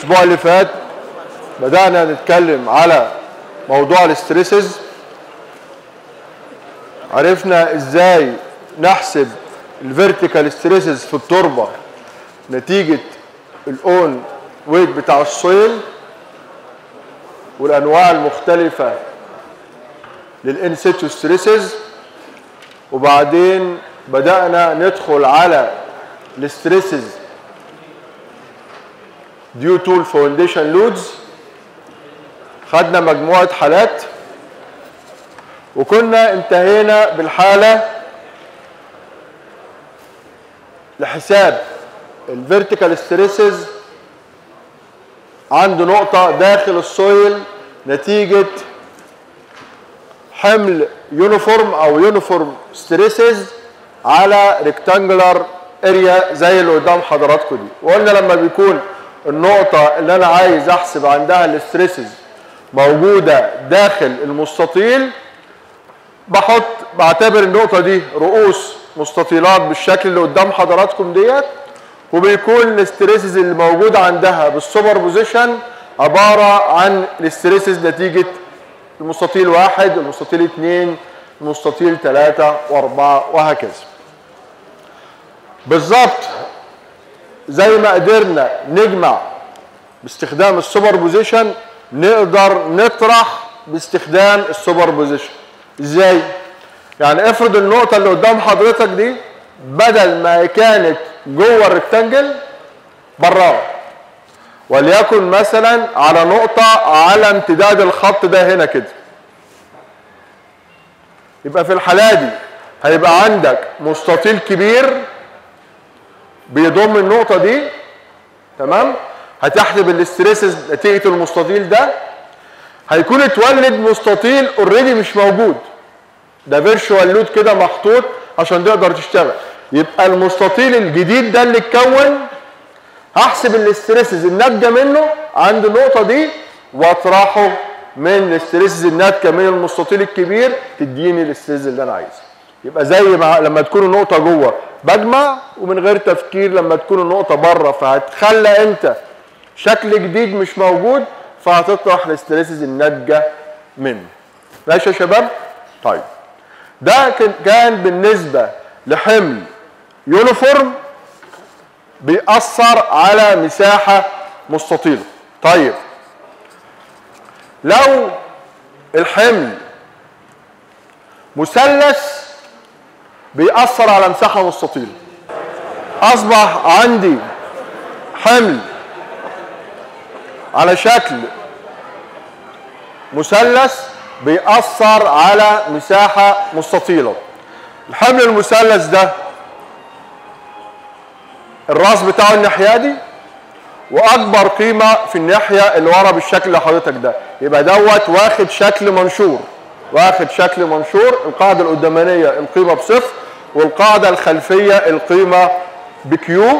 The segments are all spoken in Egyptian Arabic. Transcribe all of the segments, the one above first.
الاسبوع اللي فات بدأنا نتكلم على موضوع الاستريسز عرفنا ازاي نحسب الفيرتيكال ستريسز في التربة نتيجة الاون ويت بتاع السويل والانواع المختلفة للانسيتو ستريسز وبعدين بدأنا ندخل على الستريسز ديو تو الفاونديشن لودز خدنا مجموعة حالات وكنا انتهينا بالحالة لحساب الفيرتيكال ستريسز عند نقطة داخل السويل نتيجة حمل يونيفورم او يونيفورم ستريسز على ريكتانجلر اريا زي اللي قدام حضراتكم دي وقلنا لما بيكون النقطة اللي انا عايز احسب عندها الستريسز موجودة داخل المستطيل بحط بعتبر النقطة دي رؤوس مستطيلات بالشكل اللي قدام حضراتكم ديت وبيكون الاستريسز اللي موجودة عندها بالسوبر بوزيشن عبارة عن الاستريسز نتيجة المستطيل واحد المستطيل اثنين المستطيل ثلاثة واربعة وهكذا بالظبط زي ما قدرنا نجمع باستخدام السوبر بوزيشن نقدر نطرح باستخدام السوبر بوزيشن ازاي يعني افرض النقطه اللي قدام حضرتك دي بدل ما كانت جوه الريكتانجل براه وليكن مثلا على نقطه على امتداد الخط ده هنا كده يبقى في الحاله دي هيبقى عندك مستطيل كبير بيضم النقطه دي تمام هتحسب الاستريسز نتيجه المستطيل ده هيكون اتولد مستطيل اوريدي مش موجود ده فيرشوال لود كده محطوط عشان تقدر تشتغل يبقى المستطيل الجديد ده اللي اتكون هحسب الاستريسز الناتجه منه عند النقطه دي واطرحه من الاستريسز الناتجه من المستطيل الكبير تديني الاستريسز اللي انا عايزه يبقى زي ما لما تكون النقطه جوه بجمع ومن غير تفكير لما تكون النقطه بره فهتخلى انت شكل جديد مش موجود فهتطرح الاستريسز الناتجه منه ماشي يا شباب طيب ده كان بالنسبه لحمل يونيفورم بيأثر على مساحه مستطيله طيب لو الحمل مثلث بيأثر على مساحه مستطيله اصبح عندي حمل على شكل مثلث بيأثر على مساحة مستطيلة الحمل المثلث ده الراس بتاعه الناحية دي وأكبر قيمة في الناحية اللي ورا بالشكل اللي حضرتك ده يبقى دوت واخد شكل منشور واخد شكل منشور القاعدة القدامانية القيمة بصفر والقاعدة الخلفية القيمة بكيو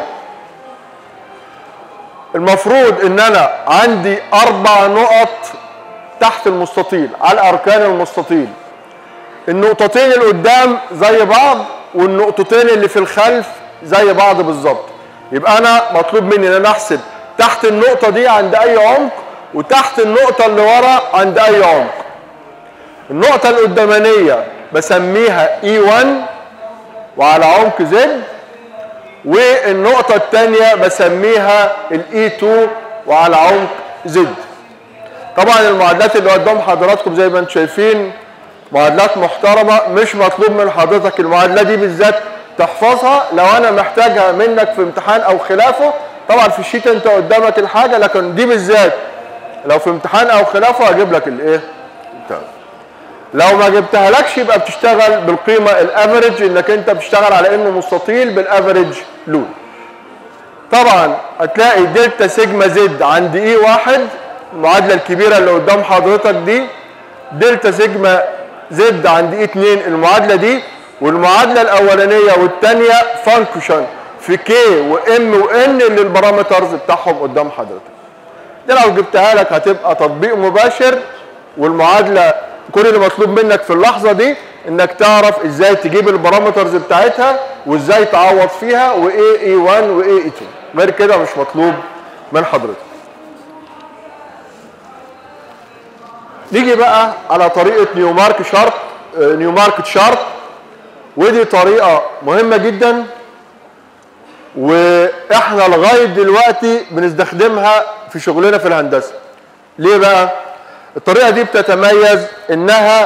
المفروض ان انا عندي اربع نقط تحت المستطيل على اركان المستطيل النقطتين اللي قدام زي بعض والنقطتين اللي في الخلف زي بعض بالظبط يبقى انا مطلوب مني ان انا احسب تحت النقطه دي عند اي عمق وتحت النقطه اللي ورا عند اي عمق النقطه القدامانيه بسميها E1 وعلى عمق زد والنقطة الثانية بسميها الاي 2 وعلى عمق زد. طبعا المعادلات اللي قدام حضراتكم زي ما انتم شايفين معادلات محترمة مش مطلوب من حضرتك المعادلة دي بالذات تحفظها لو انا محتاجها منك في امتحان او خلافه طبعا في الشيت انت قدامك الحاجة لكن دي بالذات لو في امتحان او خلافه هجيب لك الايه؟ لو ما جبتها لكش يبقى بتشتغل بالقيمة الافريج انك انت بتشتغل على انه مستطيل بالافريج لود طبعا هتلاقي دلتا سيجما زد عند اي واحد المعادلة الكبيرة اللي قدام حضرتك دي دلتا سيجما زد عند اي 2 المعادلة دي والمعادلة الأولانية والثانية فانكشن في كي وام وان اللي البارامترز بتاعهم قدام حضرتك دي لو جبتها لك هتبقى تطبيق مباشر والمعادلة كل اللي مطلوب منك في اللحظة دي انك تعرف ازاي تجيب البارامترز بتاعتها وازاي تعوض فيها وايه اي 1 وايه اي 2 غير كده مش مطلوب من حضرتك نيجي بقى على طريقه نيومارك شارت نيومارك شارت ودي طريقه مهمه جدا واحنا لغايه دلوقتي بنستخدمها في شغلنا في الهندسه ليه بقى الطريقه دي بتتميز انها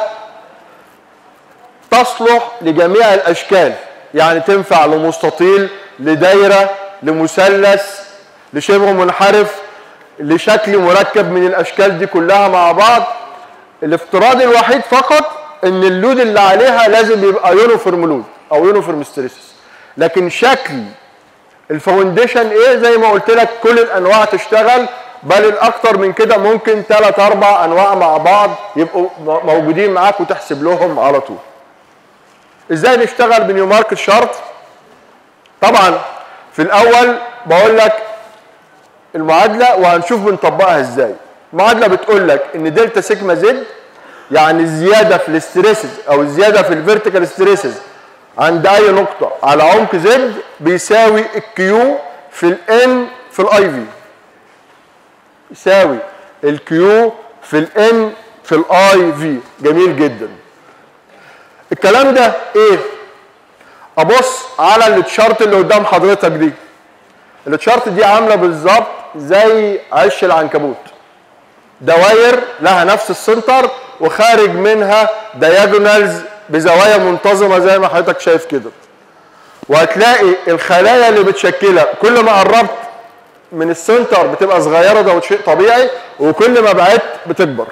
تصلح لجميع الاشكال يعني تنفع لمستطيل لدايره لمثلث لشبه منحرف لشكل مركب من الاشكال دي كلها مع بعض الافتراض الوحيد فقط ان اللود اللي عليها لازم يبقى يونيفورم لود او يونيفورم ستريسز لكن شكل الفاونديشن ايه زي ما قلت لك كل الانواع تشتغل بل الاكتر من كده ممكن ثلاث اربع انواع مع بعض يبقوا موجودين معاك وتحسب لهم على طول ازاي نشتغل بنيو ماركت شارت طبعا في الاول بقول لك المعادله وهنشوف بنطبقها ازاي المعادله بتقول لك ان دلتا سيجما زد يعني الزياده في الاستريسز او الزياده في الفيرتيكال ستريسز عند اي نقطه على عمق زد بيساوي الكيو في الان في الاي في يساوي الكيو في الان في الاي في جميل جدا الكلام ده ايه ابص على التشارت اللي قدام حضرتك دي التشارت دي عامله بالظبط زي عش العنكبوت دواير لها نفس السنتر وخارج منها دياجونالز بزوايا منتظمه زي ما حضرتك شايف كده وهتلاقي الخلايا اللي بتشكلها كل ما قربت من السنتر بتبقى صغيره ده شيء طبيعي وكل ما بعدت بتكبر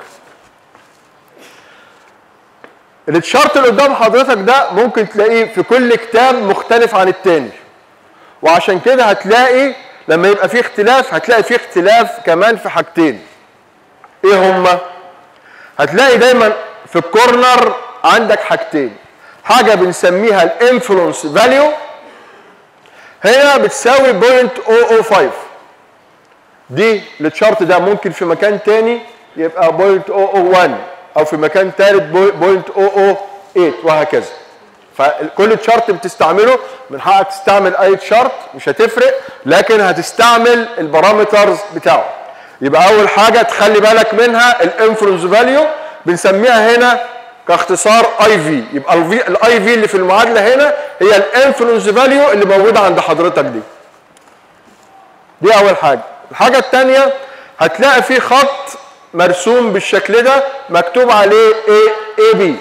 التشارت اللي قدام حضرتك ده ممكن تلاقيه في كل كتاب مختلف عن التاني وعشان كده هتلاقي لما يبقى فيه اختلاف هتلاقي فيه اختلاف كمان في حاجتين ايه هما هتلاقي دايما في الكورنر عندك حاجتين حاجه بنسميها الانفلونس فاليو هنا بتساوي 0.005 دي التشارت ده ممكن في مكان تاني يبقى 0.001 او في مكان ثالث 0.008 وهكذا فكل تشارت بتستعمله من حقك تستعمل اي تشارت مش هتفرق لكن هتستعمل البارامترز بتاعه يبقى اول حاجه تخلي بالك منها الانفلونس فاليو بنسميها هنا كاختصار اي في يبقى الاي في اللي في المعادله هنا هي الانفلونس فاليو اللي موجوده عند حضرتك دي دي اول حاجه الحاجه الثانيه هتلاقي في خط مرسوم بالشكل ده مكتوب عليه اي اي بي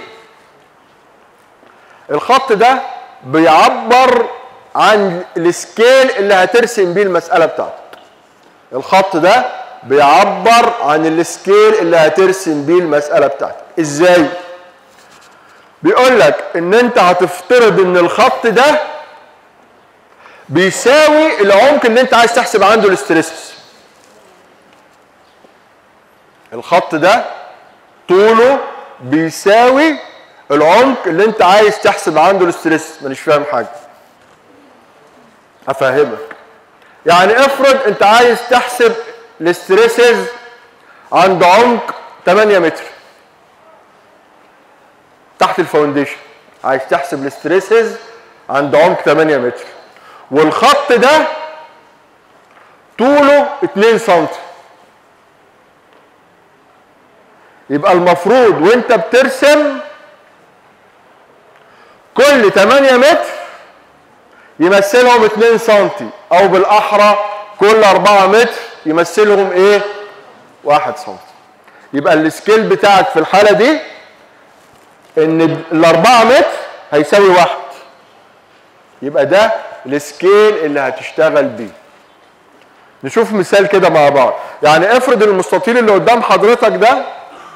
الخط ده بيعبر عن السكيل اللي هترسم بيه المساله بتاعتك الخط ده بيعبر عن السكيل اللي هترسم بيه المساله بتاعتك ازاي بيقول لك ان انت هتفترض ان الخط ده بيساوي العمق اللي انت عايز تحسب عنده الاستريسس الخط ده طوله بيساوي العمق اللي انت عايز تحسب عنده الاستريس مانيش فاهم حاجه هفهمك يعني افرض انت عايز تحسب الاستريسز عند عمق 8 متر تحت الفاونديشن عايز تحسب الاستريسز عند عمق 8 متر والخط ده طوله 2 سم يبقى المفروض وانت بترسم كل 8 متر يمثلهم 2 سم او بالاحرى كل 4 متر يمثلهم ايه 1 سم يبقى السكيل بتاعك في الحاله دي ان ال 4 متر هيساوي واحد يبقى ده السكيل اللي هتشتغل بيه نشوف مثال كده مع بعض يعني افرض المستطيل اللي قدام حضرتك ده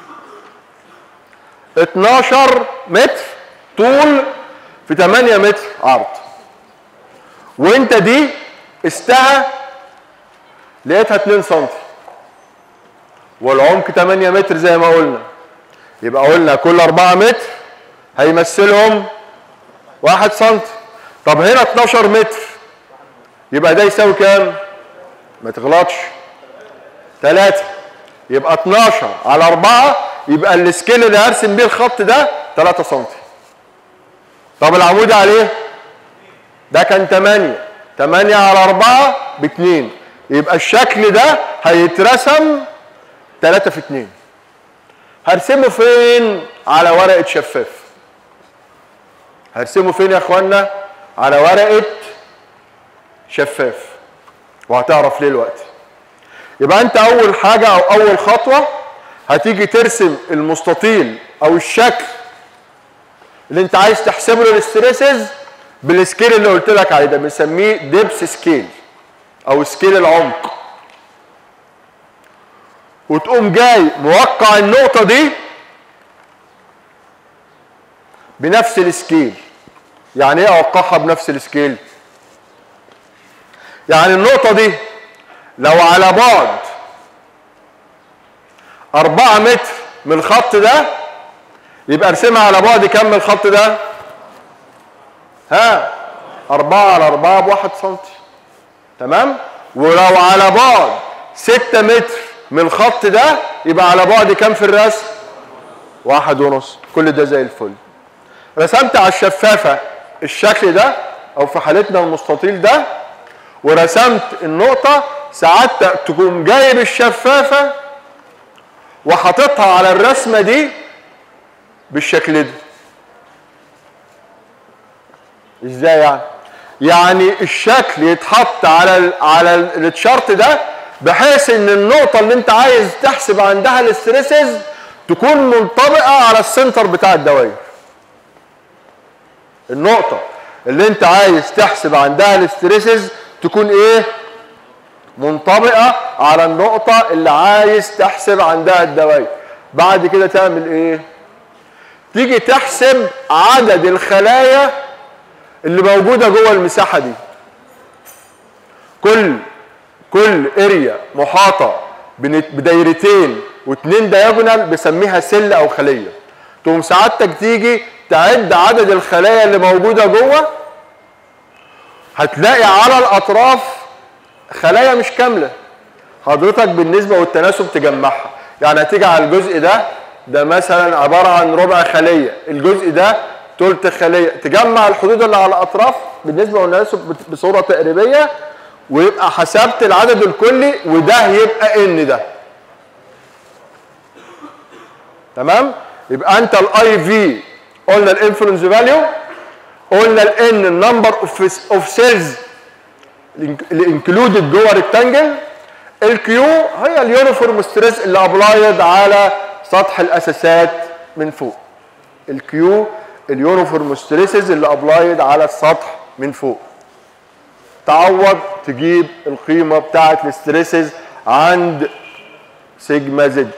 12 متر طول في 8 متر عرض وانت دي استها لقيتها 2 سم والعمق 8 متر زي ما قلنا يبقى قلنا كل 4 متر هيمثلهم 1 سم طب هنا 12 متر يبقى ده يساوي كام؟ ما تغلطش 3 يبقى 12 على 4 يبقى السكيل اللي هرسم بيه الخط ده 3 سم طب العمود عليه ده كان 8 8 على 4 ب 2 يبقى الشكل ده هيترسم 3 في 2 هرسمه فين على ورقه شفاف هرسمه فين يا اخوانا على ورقه شفاف وهتعرف ليه دلوقتي يبقى انت اول حاجه او اول خطوه هتيجي ترسم المستطيل او الشكل اللي انت عايز تحسبه للستريسز بالسكيل اللي قلت لك عليه ده بنسميه ديبس سكيل او سكيل العمق وتقوم جاي موقع النقطة دي بنفس السكيل يعني ايه اوقعها بنفس السكيل يعني النقطة دي لو على بعد أربعة متر من الخط ده يبقى ارسمها على بعد كم من الخط ده ها أربعة على أربعة بواحد سنتي تمام ولو على بعد ستة متر من الخط ده يبقى على بعد كم في الرسم واحد ونص كل ده زي الفل رسمت على الشفافة الشكل ده او في حالتنا المستطيل ده ورسمت النقطة سعادتك تكون جايب الشفافة وحاططها على الرسمة دي بالشكل ده ازاي يعني يعني الشكل يتحط على ال على ال- التشارت ده بحيث ان النقطة اللي انت عايز تحسب عندها الاستريسز تكون منطبقة على السنتر بتاع الدوائر النقطة اللي انت عايز تحسب عندها الاستريسز تكون ايه منطبقة على النقطة اللي عايز تحسب عندها الدوائر بعد كده تعمل ايه تيجي تحسب عدد الخلايا اللي موجودة جوه المساحة دي كل كل اريا محاطة بن- بدايرتين واتنين دياجونال بسميها سل او خلية تقوم سعادتك تيجي تعد عدد الخلايا اللي موجودة جوه هتلاقي على الاطراف خلايا مش كاملة حضرتك بالنسبة والتناسب تجمعها يعني هتيجي على الجزء ده ده مثلا عبارة عن ربع خلية الجزء ده تلت خلية تجمع الحدود اللي على الأطراف بالنسبة والتناسب بت- بصورة تقريبية ويبقى حسبت العدد الكلي وده يبقى ان ده تمام يبقى انت الاي في قلنا الانفلونس فاليو قلنا الان النمبر اوف اوف سيلز اللي انكلودد جوه ريكتانجل الكيو هي اليونيفورم ستريس اللي ابلايد على سطح الاساسات من فوق الكيو اليونيفورم ستريسز اللي ابلايد على السطح من فوق تعوض تجيب القيمه بتاعه الاستريسز عند سيجما زد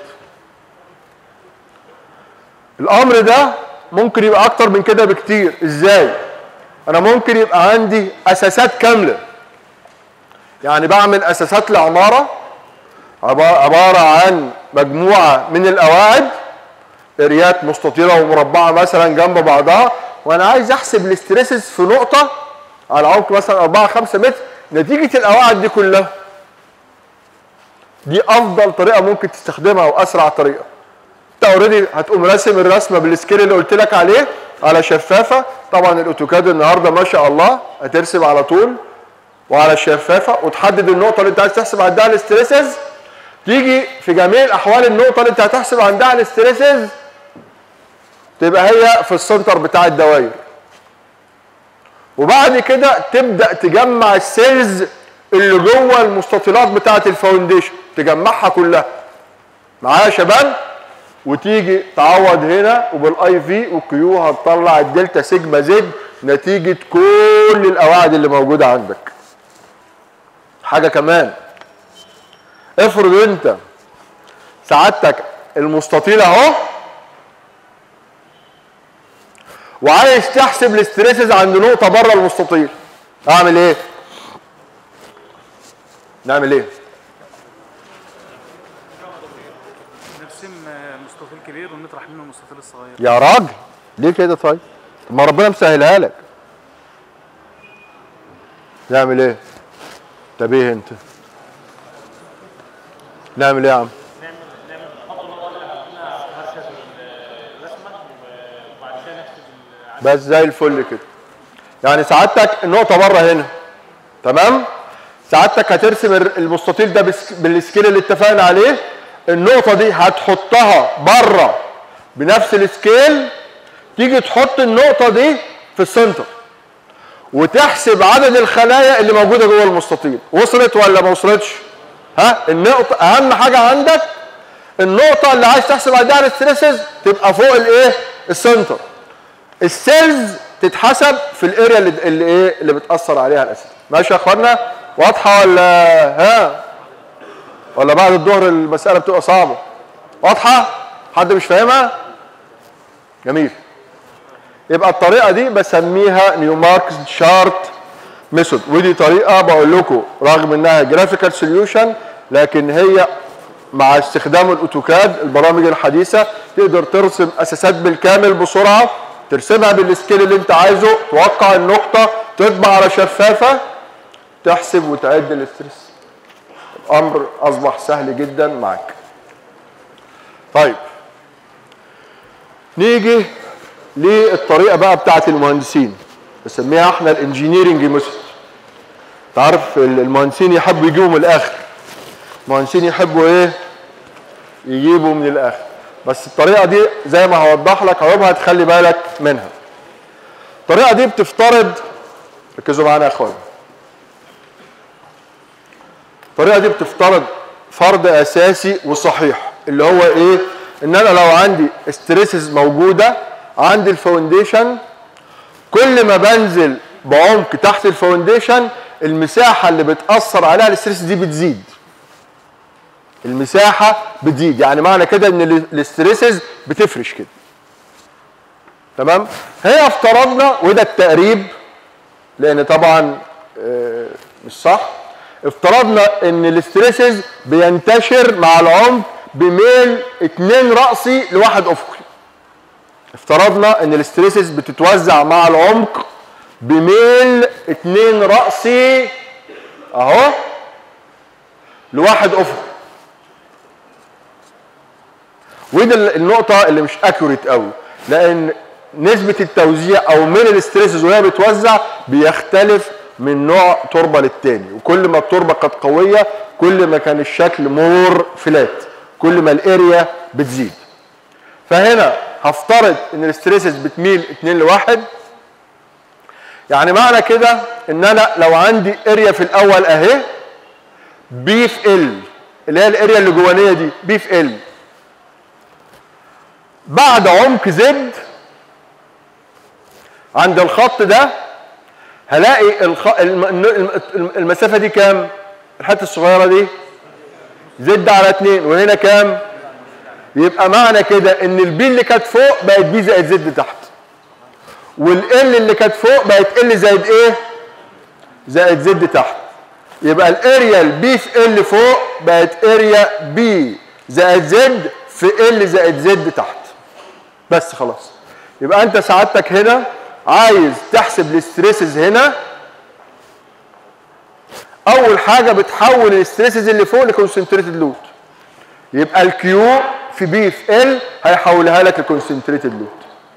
الامر ده ممكن يبقى اكتر من كده بكتير ازاي انا ممكن يبقى عندي اساسات كامله يعني بعمل اساسات لعماره عبا- عباره عن مجموعه من القواعد اريات مستطيله ومربعه مثلا جنب بعضها وانا عايز احسب الاستريسز في نقطه على عمق مثلا 4 5 متر نتيجه القواعد دي كلها دي افضل طريقه ممكن تستخدمها واسرع طريقه انت اوريدي هتقوم راسم الرسمه بالسكيل اللي قلت لك عليه على شفافه طبعا الاوتوكاد النهارده ما شاء الله هترسم على طول وعلى الشفافه وتحدد النقطه اللي انت عايز تحسب عندها الاستريسز تيجي في جميع الاحوال النقطه اللي انت هتحسب عندها الاستريسز تبقى هي في السنتر بتاع الدوائر وبعد كده تبدا تجمع السيلز اللي جوه المستطيلات بتاعه الفاونديشن تجمعها كلها معايا يا شباب وتيجي تعوض هنا وبالاي في والكيو هتطلع الدلتا سيجما زد نتيجه كل القواعد اللي موجوده عندك حاجه كمان افرض انت سعادتك المستطيل اهو وعايز تحسب الاستريسز عند نقطه بره المستطيل اعمل ايه نعمل ايه نرسم آه، مستطيل كبير ونطرح منه المستطيل الصغير يا راجل ليه كده طيب طب ما ربنا مسهلها لك نعمل ايه طب ايه انت نعمل ايه يا عم بس زي الفل كده يعني سعادتك النقطه بره هنا تمام سعادتك هترسم الر- المستطيل ده بس- بالسكيل اللي اتفقنا عليه النقطه دي هتحطها بره بنفس السكيل تيجي تحط النقطه دي في السنتر وتحسب عدد الخلايا اللي موجوده جوه المستطيل وصلت ولا ما وصلتش ها النقطه اهم حاجه عندك النقطه اللي عايز تحسب عليها الستريسز تبقى فوق الايه السنتر السيلز تتحسب في الاريا اللي, اللي ايه اللي بتاثر عليها الاسيد ماشي يا اخوانا واضحه ولا ها ولا بعد الظهر المساله بتبقى صعبه واضحه حد مش فاهمها جميل يبقى الطريقه دي بسميها نيوماركس شارت ميثود ودي طريقه بقول لكم رغم انها جرافيكال سوليوشن لكن هي مع استخدام الاوتوكاد البرامج الحديثه تقدر ترسم اساسات بالكامل بسرعه ترسمها بالسكيل اللي انت عايزه توقع النقطه تطبع على شفافه تحسب وتعد الاسترس الامر اصبح سهل جدا معاك طيب نيجي للطريقه بقى بتاعت المهندسين بسميها احنا الانجينيرنج ميثود تعرف المهندسين يحبوا يجيبوا من الاخر المهندسين يحبوا ايه يجيبوا من الاخر بس الطريقه دي زي ما هوضح لك عيوبها تخلي بالك منها الطريقه دي بتفترض ركزوا معانا يا اخوان الطريقه دي بتفترض فرض اساسي وصحيح اللي هو ايه ان انا لو عندي ستريسز موجوده عند الفاونديشن كل ما بنزل بعمق تحت الفاونديشن المساحه اللي بتاثر عليها الستريس دي بتزيد المساحه بتزيد يعني معنى كده ان الاستريسز بتفرش كده تمام هي افترضنا وده التقريب لان طبعا آه، مش صح افترضنا ان الاستريسز بينتشر مع العمق بميل اتنين رأسي لواحد افقي افترضنا ان الاستريسز بتتوزع مع العمق بميل اتنين رأسي اهو لواحد افقي ودي النقطة اللي مش اكوريت قوي لان نسبة التوزيع او من الاستريسز وهي بتوزع بيختلف من نوع تربة للتاني وكل ما التربة كانت قوية كل ما كان الشكل مور فلات كل ما الاريا بتزيد فهنا هفترض ان الاستريسز بتميل 2 لواحد يعني معنى كده ان انا لو عندي اريا في الاول اهي بي في ال اللي هي الاريا اللي جوانيه دي بي في ال بعد عمق زد عند الخط ده هلاقي الخ... الم... الم- المسافه دي كام الحته الصغيره دي زد على 2 وهنا كام يبقى معنى كده ان البي اللي كانت فوق بقت بي زائد زد تحت والال اللي كانت فوق بقت ال زائد ايه زائد زد تحت يبقى الاريا البي في ال فوق بقت اريا بي زائد زد في ال زائد زد تحت بس خلاص يبقى انت سعادتك هنا عايز تحسب الاستريسز هنا اول حاجه بتحول الاستريسز اللي فوق لكونسنتريتد لود يبقى الكيو في بي في ال هيحولها لك لكونسنتريتد لود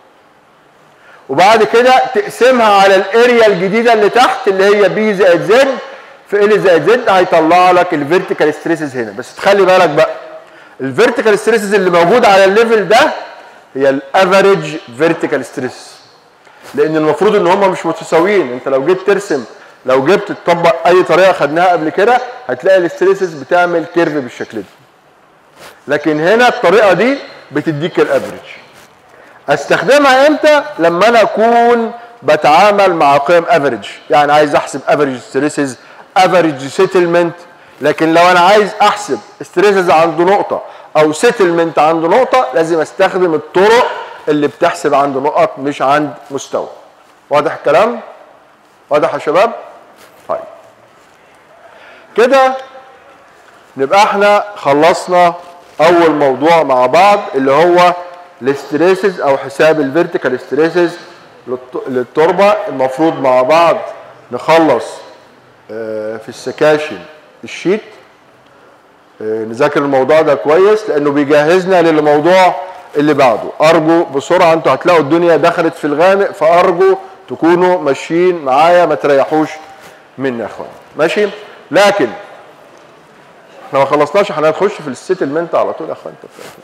وبعد كده تقسمها على الاريا الجديده اللي تحت اللي هي بي زائد زد في ال زائد زد هيطلع لك الفيرتيكال ستريسز هنا بس تخلي بالك بقى الفيرتيكال ستريسز اللي موجوده على الليفل ده هي الافريج فيرتيكال ستريس لان المفروض ان هم مش متساويين انت لو جيت ترسم لو جبت تطبق اي طريقه خدناها قبل كده هتلاقي الاستريسز بتعمل كيرف بالشكل ده لكن هنا الطريقه دي بتديك الافريج استخدمها امتى لما انا اكون بتعامل مع قيم افريج يعني عايز احسب افريج ستريسز افريج سيتلمنت لكن لو انا عايز احسب ستريسز عند نقطه او سيتلمنت عند نقطه لازم استخدم الطرق اللي بتحسب عند نقط مش عند مستوى واضح الكلام واضح يا شباب طيب كده نبقى احنا خلصنا اول موضوع مع بعض اللي هو الاستريسز او حساب الفيرتيكال ستريسز للتربه المفروض مع بعض نخلص آه، في السكاشن الشيت آه، نذاكر الموضوع ده كويس لانه بيجهزنا للموضوع اللي بعده ارجو بسرعه انتوا هتلاقوا الدنيا دخلت في الغامق فارجو تكونوا ماشيين معايا ما تريحوش مني يا اخوان ماشي لكن احنا ما خلصناش احنا هنخش في السيتلمنت على طول يا اخوان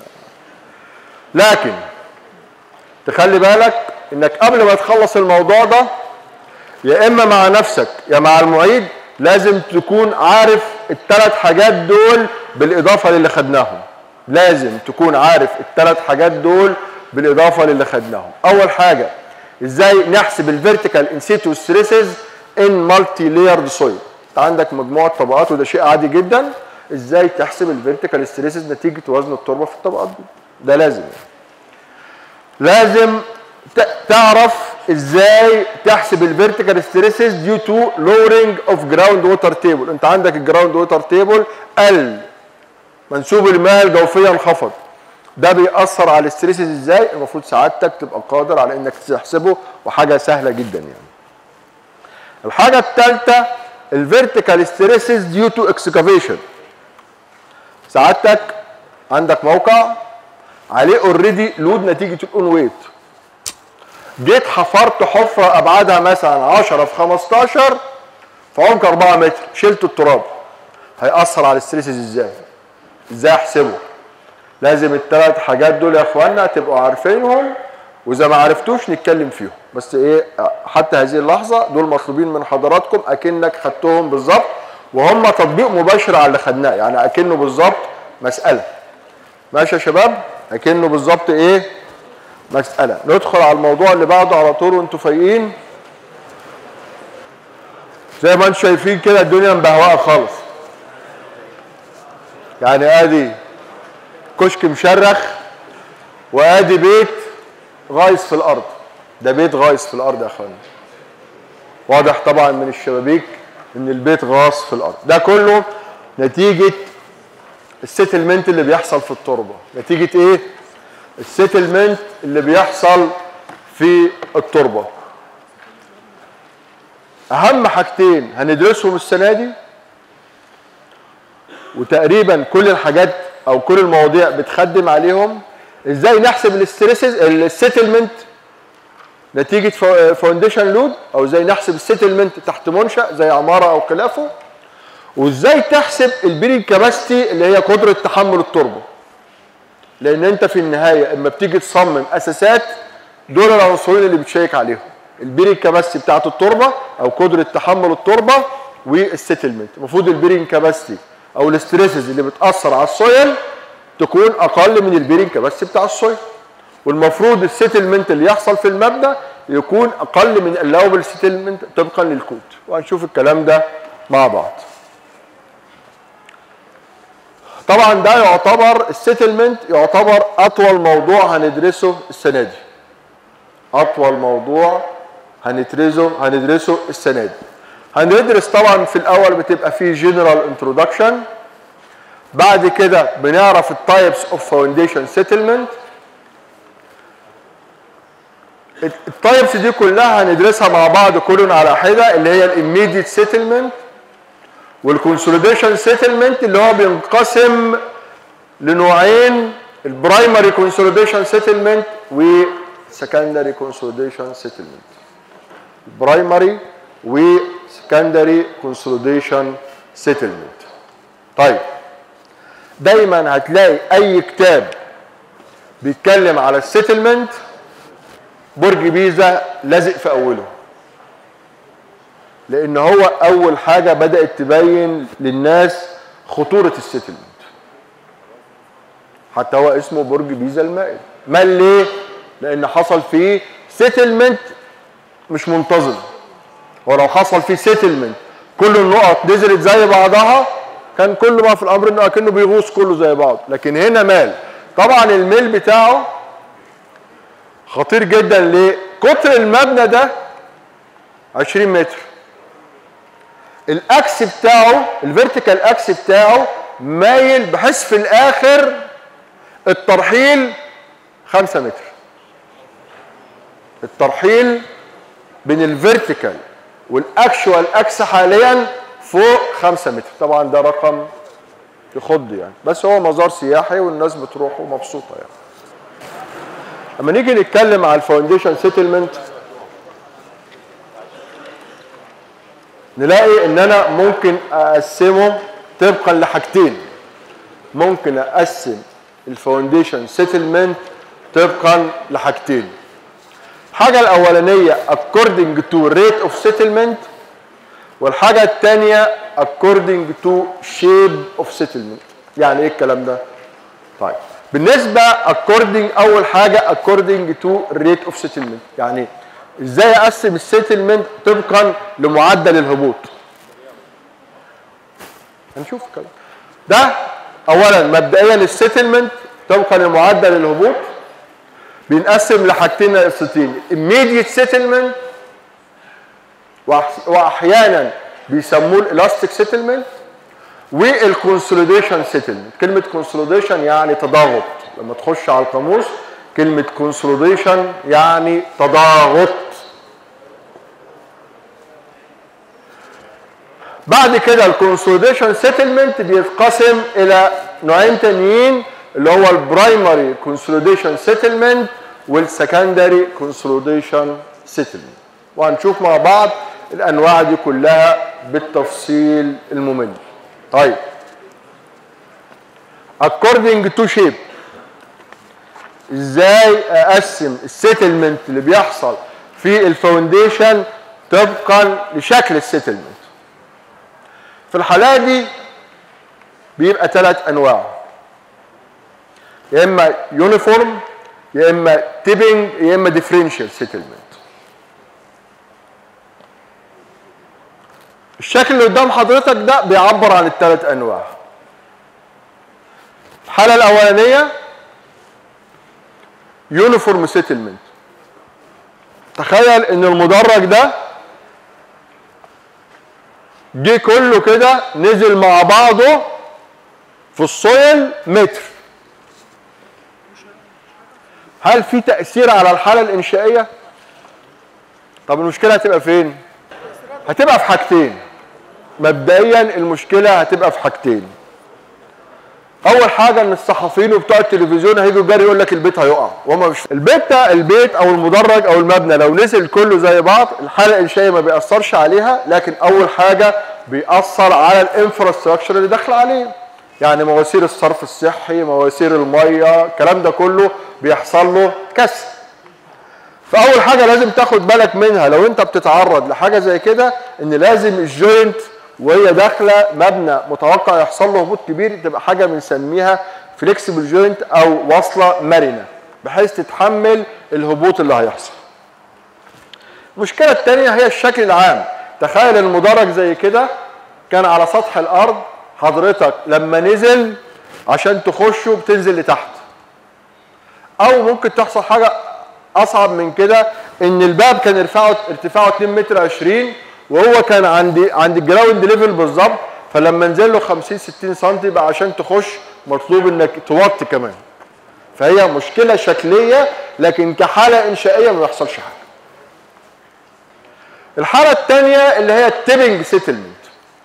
لكن تخلي بالك انك قبل ما تخلص الموضوع ده يا اما مع نفسك يا مع المعيد لازم تكون عارف الثلاث حاجات دول بالاضافه للي خدناهم لازم تكون عارف الثلاث حاجات دول بالاضافه للي خدناهم اول حاجه ازاي نحسب الفيرتيكال انسيتو ستريسز ان مالتي لايرد سويل انت عندك مجموعه طبقات وده شيء عادي جدا ازاي تحسب الفيرتيكال ستريسز نتيجه وزن التربه في الطبقات دي ده لازم يعني. لازم ت- تعرف ازاي تحسب الفيرتيكال ستريسز ديو تو لورنج اوف جراوند ووتر تيبل انت عندك الجراوند ووتر تيبل قل منسوب المياه الجوفيه انخفض ده بيأثر على الستريسز ازاي المفروض سعادتك تبقى قادر على انك تحسبه وحاجه سهله جدا يعني الحاجه الثالثه الفيرتيكال ستريسز ديو تو اكسكافيشن سعادتك عندك موقع عليه اوريدي لود نتيجه الاون ويت جيت حفرت حفره ابعادها مثلا 10 في 15 في عمق 4 متر شلت التراب هيأثر على الستريسز ازاي؟ ازاي احسبه؟ لازم الثلاث حاجات دول يا اخوانا تبقوا عارفينهم واذا ما عرفتوش نتكلم فيهم بس ايه حتى هذه اللحظه دول مطلوبين من حضراتكم اكنك خدتهم بالظبط وهم تطبيق مباشر على اللي خدناه يعني اكنه بالظبط مساله ماشي يا شباب اكنه بالظبط ايه مساله ندخل على الموضوع اللي بعده على طول وانتوا فايقين زي ما انتم شايفين كده الدنيا مبهوقه خالص يعني ادي كشك مشرخ وادي بيت غايص في الارض ده بيت غايص في الارض يا اخوانا واضح طبعا من الشبابيك ان البيت غاص في الارض ده كله نتيجه السيتلمنت اللي بيحصل في التربه نتيجه ايه السيتلمنت اللي بيحصل في التربه اهم حاجتين هندرسهم السنه دي وتقريبا كل الحاجات او كل المواضيع بتخدم عليهم ازاي نحسب الاستريسز السيتلمنت نتيجه فاونديشن لود او ازاي نحسب السيتلمنت تحت منشا زي عماره او خلافه وازاي تحسب البيرنج كاباسيتي اللي هي قدره تحمل التربه لان انت في النهايه اما بتيجي تصمم اساسات دول العنصرين اللي بتشيك عليهم البيرنج كاباسيتي بتاعت التربه او قدره تحمل التربه والسيتلمنت المفروض البيرنج كاباسيتي او الاستريسز اللي بتاثر على السويل تكون اقل من البيرنج كاباسيتي بتاع السويل والمفروض السيتلمنت اللي يحصل في المبنى يكون اقل من اللاوبل سيتلمنت طبقا للكود وهنشوف الكلام ده مع بعض طبعا ده يعتبر السيتلمنت يعتبر اطول موضوع هندرسه السنه دي اطول موضوع هندرسه هندرسه السنه دي هندرس طبعا في الاول بتبقى فيه جنرال انترودكشن بعد كده بنعرف التايبس اوف فاونديشن سيتلمنت التايبس دي كلها هندرسها مع بعض كل على حده اللي هي الاميديت سيتلمنت والكونسوليديشن سيتلمنت اللي هو بينقسم لنوعين البرايمري كونسوليديشن سيتلمنت وسكندري كونسوليديشن سيتلمنت البرايمري وسكندري كونسوليديشن سيتلمنت طيب دايما هتلاقي اي كتاب بيتكلم على السيتلمنت برج بيزا لازق في اوله لان هو اول حاجه بدات تبين للناس خطوره السيتلمنت حتى هو اسمه برج بيزا المائل مال ليه لان حصل فيه سيتلمنت مش منتظم ولو حصل فيه سيتلمنت كل النقط نزلت زي بعضها كان كل ما في الامر انه اكنه بيغوص كله زي بعض لكن هنا مال طبعا الميل بتاعه خطير جدا ليه قطر المبنى ده 20 متر الاكس بتاعه الفيرتيكال اكس بتاعه مايل بحيث في الاخر الترحيل 5 متر الترحيل بين الفيرتيكال والاكشوال اكس حاليا فوق 5 متر طبعا ده رقم يخض يعني بس هو مزار سياحي والناس بتروح ومبسوطه يعني لما نيجي نتكلم على الفاونديشن سيتلمنت نلاقي ان انا ممكن اقسمه طبقا لحاجتين ممكن اقسم الفاونديشن سيتلمنت طبقا لحاجتين الحاجه الاولانيه according to rate of settlement والحاجه الثانيه according to shape of settlement يعني ايه الكلام ده طيب بالنسبه according اول حاجه according to rate of settlement يعني ازاي اقسم السيتلمنت طبقا لمعدل الهبوط هنشوف الكلام ده اولا مبدئيا السيتلمنت طبقا لمعدل الهبوط بينقسم لحاجتين رئيسيتين immediate settlement وأح- واحيانا بيسموه الالاستيك سيتلمنت والكونسوليديشن سيتلمنت كلمه كونسوليديشن يعني تضاغط لما تخش على القاموس كلمه كونسوليديشن يعني تضاغط بعد كده الكونسوليديشن سيتلمنت بيتقسم الى نوعين تانيين اللي هو البرايمري كونسوليديشن سيتلمنت والسكندري كونسوليديشن سيتلمنت وهنشوف مع بعض الانواع دي كلها بالتفصيل الممل طيب according to shape ازاي اقسم السيتلمنت اللي بيحصل في الفاونديشن طبقا لشكل السيتلمنت في الحالة دي بيبقى ثلاث انواع يا اما يونيفورم يا اما تيبنج يا اما ديفرنشال سيتلمنت الشكل اللي قدام حضرتك ده بيعبر عن الثلاث انواع الحالة الأولانية يونيفورم سيتلمنت تخيل ان المدرج ده جه كله كده نزل مع بعضه في السويل متر هل في تأثير على الحالة الإنشائية؟ طب المشكلة هتبقى فين؟ هتبقى في حاجتين مبدئيا المشكلة هتبقى في حاجتين اول حاجه ان الصحفيين وبتوع التلفزيون هيجوا جري يقول لك البيت هيقع وهم مش البيت ده البيت او المدرج او المبنى لو نزل كله زي بعض الحاله الانشائيه ما بيأثرش عليها لكن اول حاجه بيأثر على الانفراستراكشر اللي داخل عليه يعني مواسير الصرف الصحي مواسير الميه الكلام ده كله بيحصل له كسر فاول حاجه لازم تاخد بالك منها لو انت بتتعرض لحاجه زي كده ان لازم الجوينت وهي داخله مبنى متوقع يحصل له هبوط كبير تبقى حاجه بنسميها فليكسبل جوينت او وصله مرنه بحيث تتحمل الهبوط اللي هيحصل. المشكله الثانيه هي الشكل العام تخيل المدرج زي كده كان على سطح الارض حضرتك لما نزل عشان تخشه بتنزل لتحت او ممكن تحصل حاجه اصعب من كده ان الباب كان ارتفاعه ارتفاعه 2 متر 20 وهو كان عند عند الجراوند ليفل بالظبط فلما نزل له 50 60 سم يبقى عشان تخش مطلوب انك توطي كمان فهي مشكله شكليه لكن كحاله انشائيه ما بيحصلش حاجه الحاله الثانيه اللي هي التيبنج سيتلمنت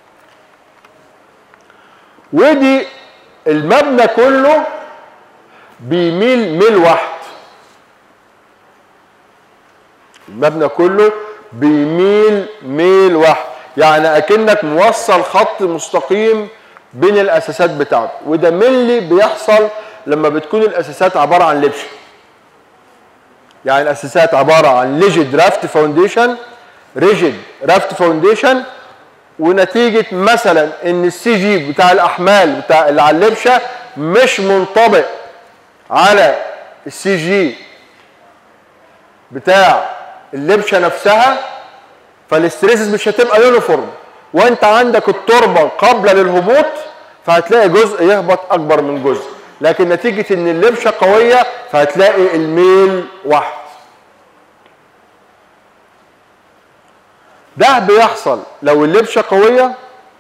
ودي المبنى كله بيميل ميل واحد المبنى كله بيميل ميل واحد يعني اكنك موصل خط مستقيم بين الاساسات بتاعته وده ملي بيحصل لما بتكون الاساسات عباره عن لبشه يعني الاساسات عباره عن ليجيد رافت فاونديشن ريجيد رافت فاونديشن ونتيجه مثلا ان السي جي بتاع الاحمال بتاع اللي على اللبشه مش منطبق على السي جي بتاع اللبشه نفسها فالاستريسز مش هتبقى يونيفورم وانت عندك التربه قابله للهبوط فهتلاقي جزء يهبط اكبر من جزء لكن نتيجه ان اللبشه قويه فهتلاقي الميل واحد ده بيحصل لو اللبشه قويه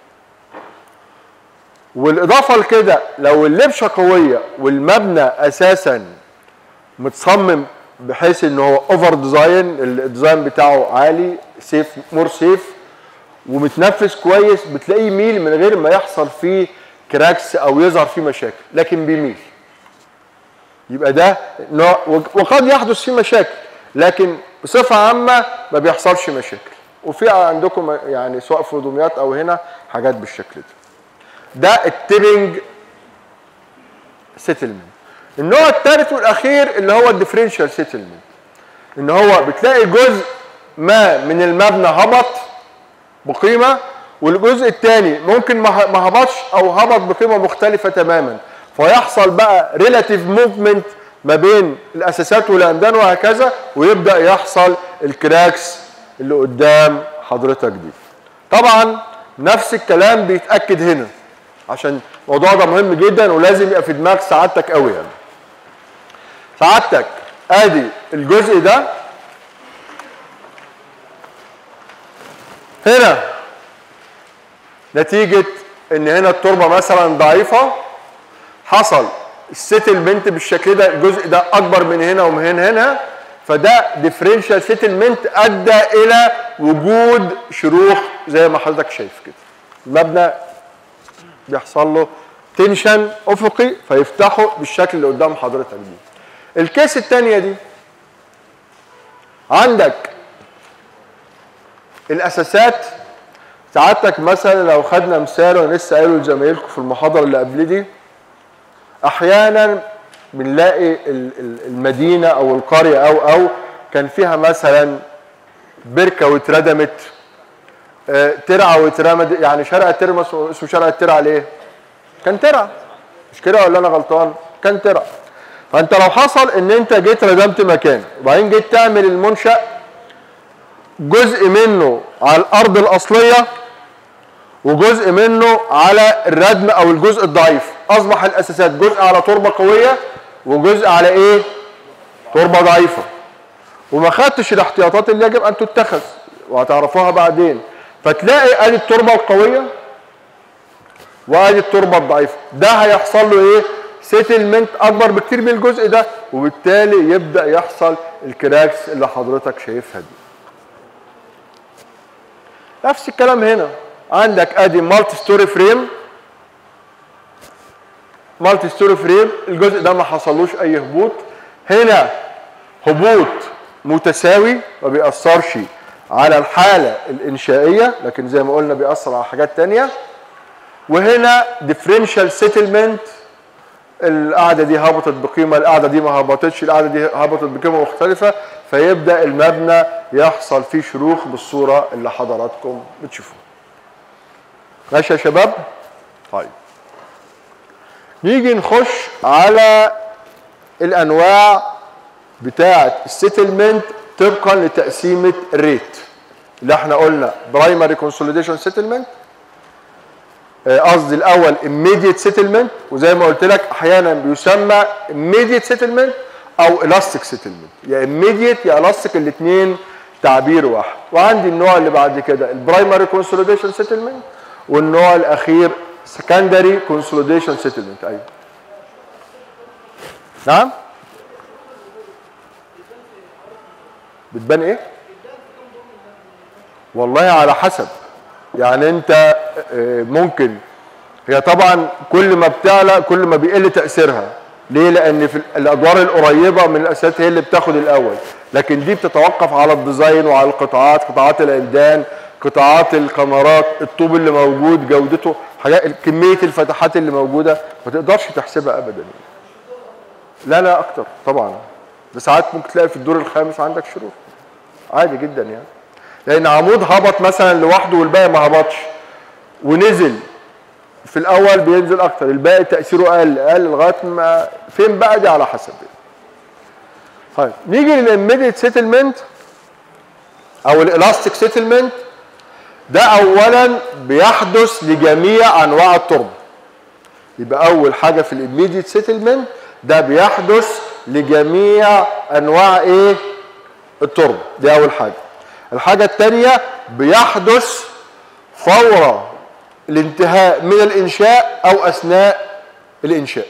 والاضافه لكده لو اللبشه قويه والمبنى اساسا متصمم بحيث ان هو اوفر ديزاين الديزاين بتاعه عالي سيف مور سيف ومتنفذ كويس بتلاقيه يميل من غير ما يحصل فيه كراكس او يظهر فيه مشاكل لكن بيميل يبقى ده نوع وقد يحدث فيه مشاكل لكن بصفه عامه ما بيحصلش مشاكل وفي عندكم يعني سواء في دمياط او هنا حاجات بالشكل ده ده التيبنج سيتلمنت النوع الثالث والاخير اللي هو الديفرنشال سيتلمنت ان هو بتلاقي جزء ما من المبنى هبط بقيمه والجزء الثاني ممكن ما ه- ما هبطش او هبط بقيمه مختلفه تماما فيحصل بقى ريلاتيف موفمنت ما بين الاساسات والعمدان وهكذا ويبدا يحصل الكراكس اللي قدام حضرتك دي طبعا نفس الكلام بيتاكد هنا عشان الموضوع ده مهم جدا ولازم يبقى في دماغ سعادتك قوي يعني سعادتك ادي الجزء ده هنا نتيجة ان هنا التربة مثلا ضعيفة حصل السيتلمنت بالشكل ده الجزء ده اكبر من هنا ومن هنا هنا فده ديفرنشال سيتلمنت ادى الى وجود شروخ زي ما حضرتك شايف كده المبنى بيحصل له تنشن افقي فيفتحه بالشكل اللي قدام حضرتك دي الكيس الثانيه دي عندك الاساسات سعادتك مثلا لو خدنا مثال وانا لسه قايله لزمايلكم في المحاضره اللي قبل دي احيانا بنلاقي ال- ال- المدينه او القريه او او كان فيها مثلا بركه واتردمت آه، ترعه واترمد يعني شارع الترعه اسمه اسمه شارع الترعه ليه؟ كان ترعه مش كده ولا انا غلطان؟ كان ترعه فانت لو حصل ان انت جيت ردمت مكان وبعدين جيت تعمل المنشأ جزء منه على الارض الاصليه وجزء منه على الردم او الجزء الضعيف اصبح الاساسات جزء على تربه قويه وجزء على ايه تربه ضعيفه وما خدتش الاحتياطات اللي يجب ان تتخذ وهتعرفوها بعدين فتلاقي ادي التربه القويه وادي التربه الضعيفه ده هيحصل له ايه سيتلمنت اكبر بكتير من الجزء ده وبالتالي يبدا يحصل الكراكس اللي حضرتك شايفها دي نفس الكلام هنا عندك ادي مالتي ستوري فريم مالتي ستوري فريم الجزء ده ما حصلوش اي هبوط هنا هبوط متساوي ما بيأثرش على الحالة الإنشائية لكن زي ما قلنا بيأثر على حاجات تانية وهنا differential settlement القاعدة دي هبطت بقيمة القاعدة دي ما هبطتش القاعدة دي هبطت بقيمة مختلفة فيبدأ المبنى يحصل فيه شروخ بالصورة اللي حضراتكم بتشوفوها ماشي يا شباب طيب نيجي نخش على الانواع بتاعه السيتلمنت طبقا لتقسيمه الريت اللي احنا قلنا برايمري كونسوليديشن سيتلمنت قصدي الاول immediate سيتلمنت وزي ما قلت لك احيانا بيسمى immediate سيتلمنت او elastic سيتلمنت يا immediate يا elastic الاثنين تعبير واحد وعندي النوع اللي بعد كده البرايمري كونسوليديشن سيتلمنت والنوع الاخير secondary consolidation settlement ايوه نعم بتبان ايه والله على حسب يعني انت آه، ممكن هي طبعا كل ما بتعلى كل ما بيقل تاثيرها ليه لان في الادوار القريبه من الاساسات هي اللي بتاخد الاول لكن دي بتتوقف على الديزاين وعلى القطاعات قطاعات العمدان قطاعات الكاميرات الطوب اللي موجود جودته حاجات كميه الفتحات اللي موجوده ما تقدرش تحسبها ابدا لا لا اكتر طبعا ده ساعات ممكن تلاقي في الدور الخامس عندك شروط عادي جدا يعني لان عمود هبط مثلا لوحده والباقي ما هبطش ونزل في الاول بينزل اكتر الباقي تاثيره قل قل لغايه ما فين بقى دي على حسب طيب نيجي للاميديت سيتلمنت او الالاستيك سيتلمنت ده اولا بيحدث لجميع انواع التربه يبقى اول حاجه في الاميديت سيتلمنت ده بيحدث لجميع انواع ايه التربه دي اول حاجه الحاجه الثانيه بيحدث فور الانتهاء من الانشاء او اثناء الانشاء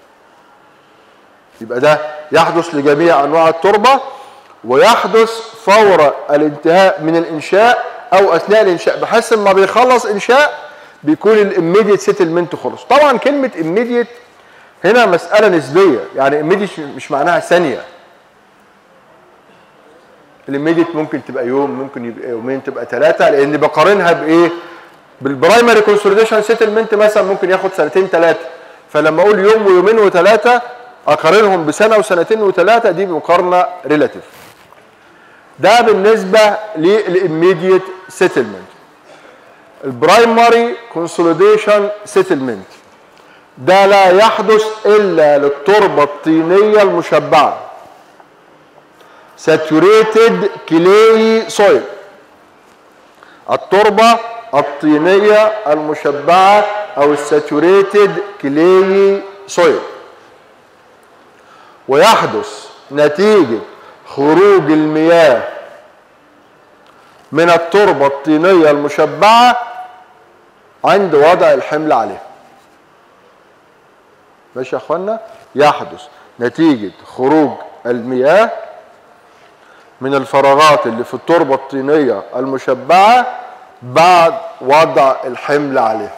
يبقى ده يحدث لجميع انواع التربه ويحدث فور الانتهاء من الانشاء او اثناء الانشاء بحيث ما بيخلص انشاء بيكون الاميديت سيتلمنت خلص طبعا كلمه اميديت هنا مساله نسبيه يعني اميديت مش معناها ثانيه الاميديت ممكن تبقى يوم ممكن يبقى يومين تبقى ثلاثه لان بقارنها بايه بالبرايمري كونسوليديشن سيتلمنت مثلا ممكن ياخد سنتين ثلاثه فلما اقول يوم ويومين وثلاثه اقارنهم بسنه وسنتين وثلاثه دي مقارنه ريلاتيف ده بالنسبه للإميديت سيتلمنت البرايمري كونسوليديشن سيتلمنت ده لا يحدث الا للتربه الطينيه المشبعه saturated clay soil التربه الطينيه المشبعه او الساتوريتد كلاي سويل ويحدث نتيجه خروج المياه من التربه الطينيه المشبعه عند وضع الحمل عليها ماشي يا اخوانا يحدث نتيجه خروج المياه من الفراغات اللي في التربه الطينيه المشبعه بعد وضع الحمل عليها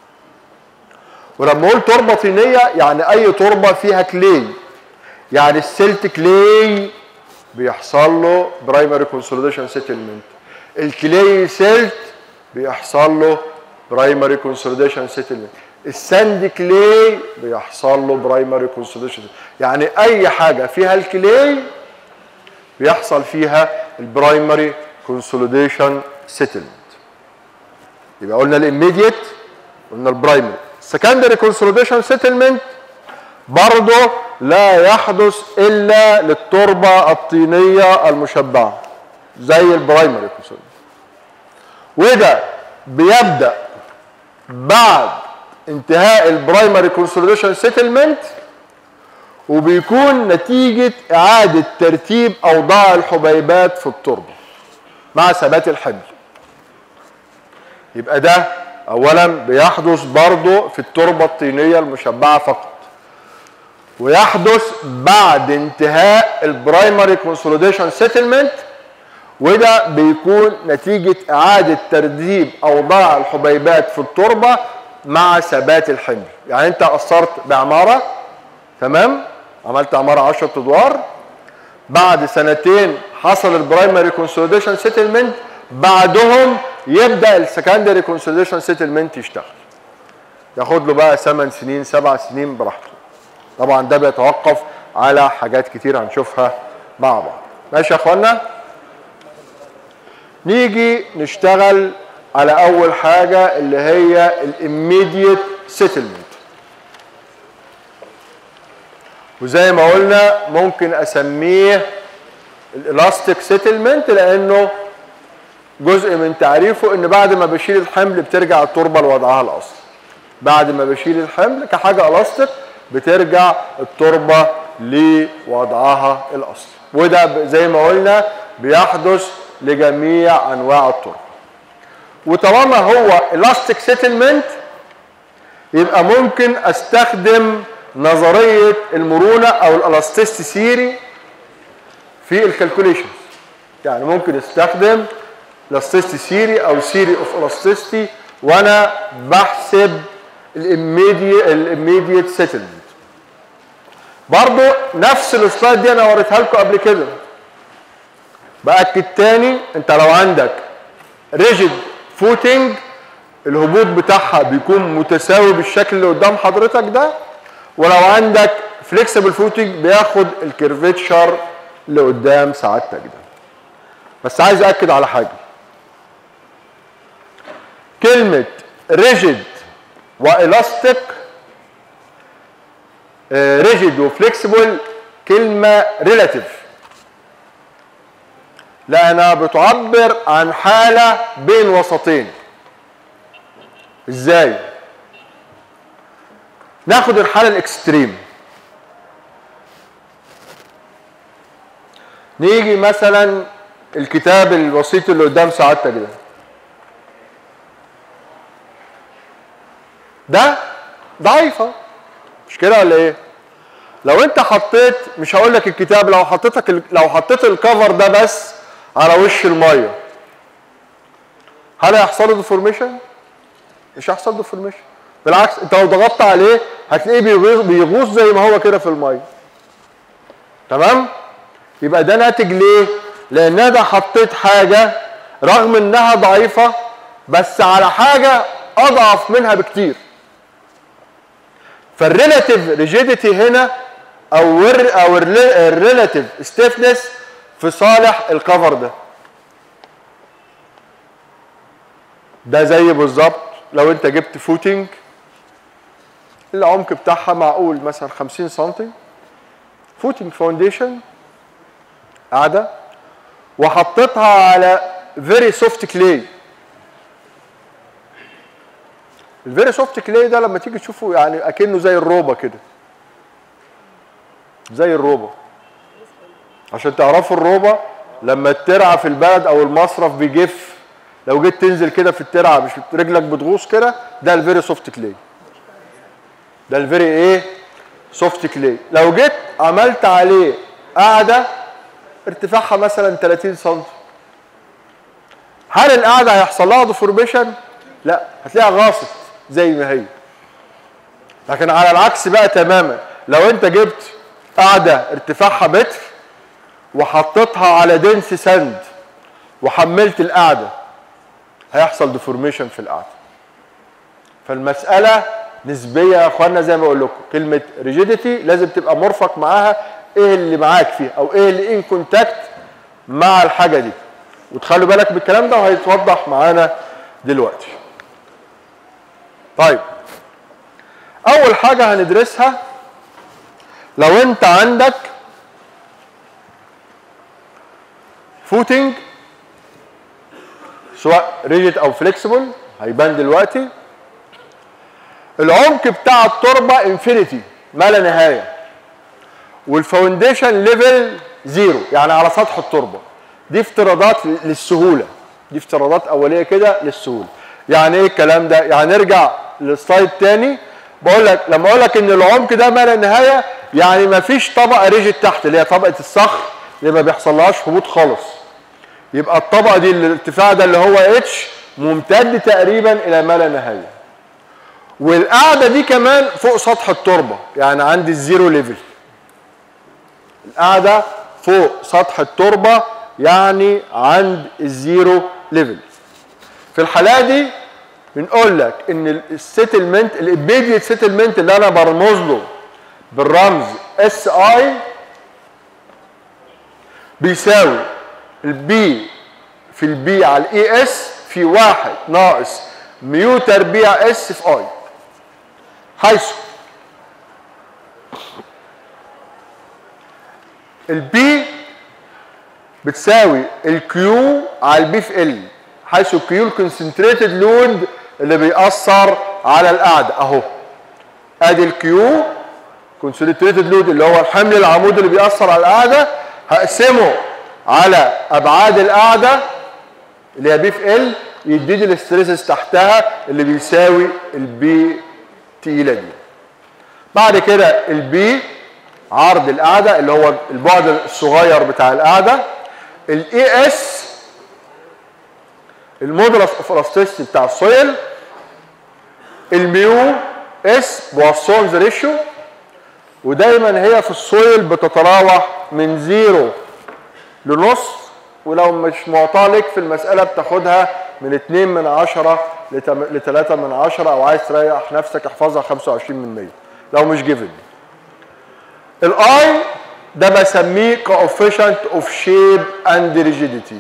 ولما اقول تربه طينيه يعني اي تربه فيها كلي يعني السلت كلي بيحصل له برايمري كونسوليديشن سيتلمنت الكلي سيلت بيحصل له برايمري كونسوليديشن سيتلمنت الساند كلي بيحصل له برايمري كونسوليديشن يعني اي حاجه فيها الكلي بيحصل فيها البرايمري كونسوليديشن سيتلمنت يبقى قلنا الاميديت قلنا البرايمري السكندري كونسوليديشن سيتلمنت برضه لا يحدث الا للتربه الطينيه المشبعه زي البرايمري كونسوليديشن وده بيبدا بعد انتهاء البرايمري كونسوليديشن سيتلمنت وبيكون نتيجه اعاده ترتيب اوضاع الحبيبات في التربه مع ثبات الحمل يبقى ده اولا بيحدث برضه في التربه الطينيه المشبعه فقط ويحدث بعد انتهاء البرايمري كونسوليديشن سيتلمنت وده بيكون نتيجة إعادة ترتيب أوضاع الحبيبات في التربة مع ثبات الحمل يعني أنت قصرت بعمارة تمام عملت عمارة 10 أدوار بعد سنتين حصل البرايمري كونسوليديشن سيتلمنت بعدهم يبدا السكندري كونسوليديشن سيتلمنت يشتغل ياخد له بقى 8 سنين 7 سنين براحته طبعا ده بيتوقف على حاجات كتير هنشوفها مع بعض ماشي يا اخوانا نيجي نشتغل على اول حاجه اللي هي الاميديت سيتلمنت وزي ما قلنا ممكن اسميه الالاستيك سيتلمنت لانه جزء من تعريفه ان بعد ما بشيل الحمل بترجع التربه لوضعها الاصلي بعد ما بشيل الحمل كحاجه الاستيك بترجع التربه لوضعها الاصلي وده زي ما قلنا بيحدث لجميع انواع التربه وطالما هو الاستيك سيتلمنت يبقى ممكن استخدم نظريه المرونه او الالاستيستي ثيري في الكالكوليشنز يعني ممكن استخدم الاستيستي ثيري او ثيري اوف الاستيستي وانا بحسب الاميديت سيتلمنت برضو نفس السلايد دي انا وريتها لكم قبل كده باكد تاني انت لو عندك ريجيد فوتنج الهبوط بتاعها بيكون متساوي بالشكل اللي قدام حضرتك ده ولو عندك فليكسبل فوتنج بياخد الكيرفيتشر اللي قدام سعادتك ده بس عايز اكد على حاجه كلمه ريجيد والاستيك ريجيد وفليكسبل كلمه ريلاتيف لانها بتعبر عن حاله بين وسطين ازاي ناخد الحاله الاكستريم نيجي مثلا الكتاب البسيط اللي قدام سعادتك ده ده ضعيفه مش كده ولا ايه لو انت حطيت مش هقول لك الكتاب لو حطيتك لو حطيت الكفر ده بس على وش الميه هل هيحصل له ديفورميشن مش هيحصل ديفورميشن بالعكس انت لو ضغطت عليه هتلاقيه بيغوص بيغوص زي ما هو كده في الميه تمام يبقى ده ناتج ليه لان انا حطيت حاجه رغم انها ضعيفه بس على حاجه اضعف منها بكتير فالريلاتيف ريجيديتي هنا او ال او الريلاتيف ستيفنس في صالح الكفر ده ده زي بالظبط لو انت جبت فوتنج العمق بتاعها معقول مثلا 50 سم فوتنج فاونديشن قاعده وحطيتها على فيري سوفت كلاي الفيري سوفت كلاي ده لما تيجي تشوفه يعني اكنه زي الروبه كده زي الروبه عشان تعرفوا الروبه لما الترعه في البلد او المصرف بيجف لو جيت تنزل كده في الترعه مش رجلك بتغوص كده ده الفيري سوفت كلاي ده الفيري ايه سوفت كلاي لو جيت عملت عليه قاعده ارتفاعها مثلا 30 سم هل القاعده هيحصل لها ديفورميشن لا هتلاقيها غاصت زي ما هي لكن على العكس بقى تماما لو انت جبت قاعده ارتفاعها متر وحطيتها على دنس سند وحملت القاعده هيحصل ديفورميشن في القاعده فالمساله نسبيه يا اخوانا زي ما بقول لكم كلمه ريجيديتي لازم تبقى مرفق معاها ايه اللي معاك فيه او ايه اللي ان كونتاكت مع الحاجه دي وتخلوا بالك بالكلام ده وهيتوضح معانا دلوقتي طيب اول حاجه هندرسها لو انت عندك فوتنج سواء ريجيد او فليكسيبل هيبان دلوقتي العمق بتاع التربه انفينيتي ما لا نهايه والفاونديشن ليفل زيرو يعني على سطح التربه دي افتراضات للسهوله دي افتراضات اوليه كده للسهوله يعني ايه الكلام ده يعني نرجع للسلايد تاني بقول لك لما اقول لك ان العمق ده ما لا نهايه يعني ما فيش طبقه ريجيد تحت اللي هي طبقه الصخر اللي ما بيحصلهاش هبوط خالص يبقى الطبقه دي الارتفاع ده اللي هو اتش ممتد تقريبا الى ما لا نهايه والقاعده دي كمان فوق سطح التربه يعني عندي الزيرو ليفل القاعده فوق سطح التربه يعني عند الزيرو ليفل في الحاله دي بنقول لك ان السيتلمنت الابيديت سيتلمنت اللي انا برمز له بالرمز اس اي بيساوي البي في البي على الاي اس في واحد ناقص ميو تربيع اس في اي حيث البي بتساوي الكيو على البي في ال حيث الكيو الكونسنتريتد لود اللي بيأثر على القاعدة اهو ادي الكيو كونسنتريتد لود اللي هو الحمل العمود اللي بيأثر على القاعدة هقسمه على ابعاد القاعدة اللي هي بي في ال يديني الاستريسز تحتها اللي بيساوي البي تقيلة دي بعد كده البي عرض القاعدة اللي هو البعد الصغير بتاع القاعدة الاي اس المودولس اوف الاستيستي بتاع السويل الميو اس بواسونز ريشيو ودايما هي في السويل بتتراوح من زيرو لنص ولو مش معطاه لك في المسألة بتاخدها من 2 من 10 ل 3 من 10 او عايز تريح نفسك احفظها 25 من 100 لو مش جيفن الاي ده بسميه coefficient of shape and rigidity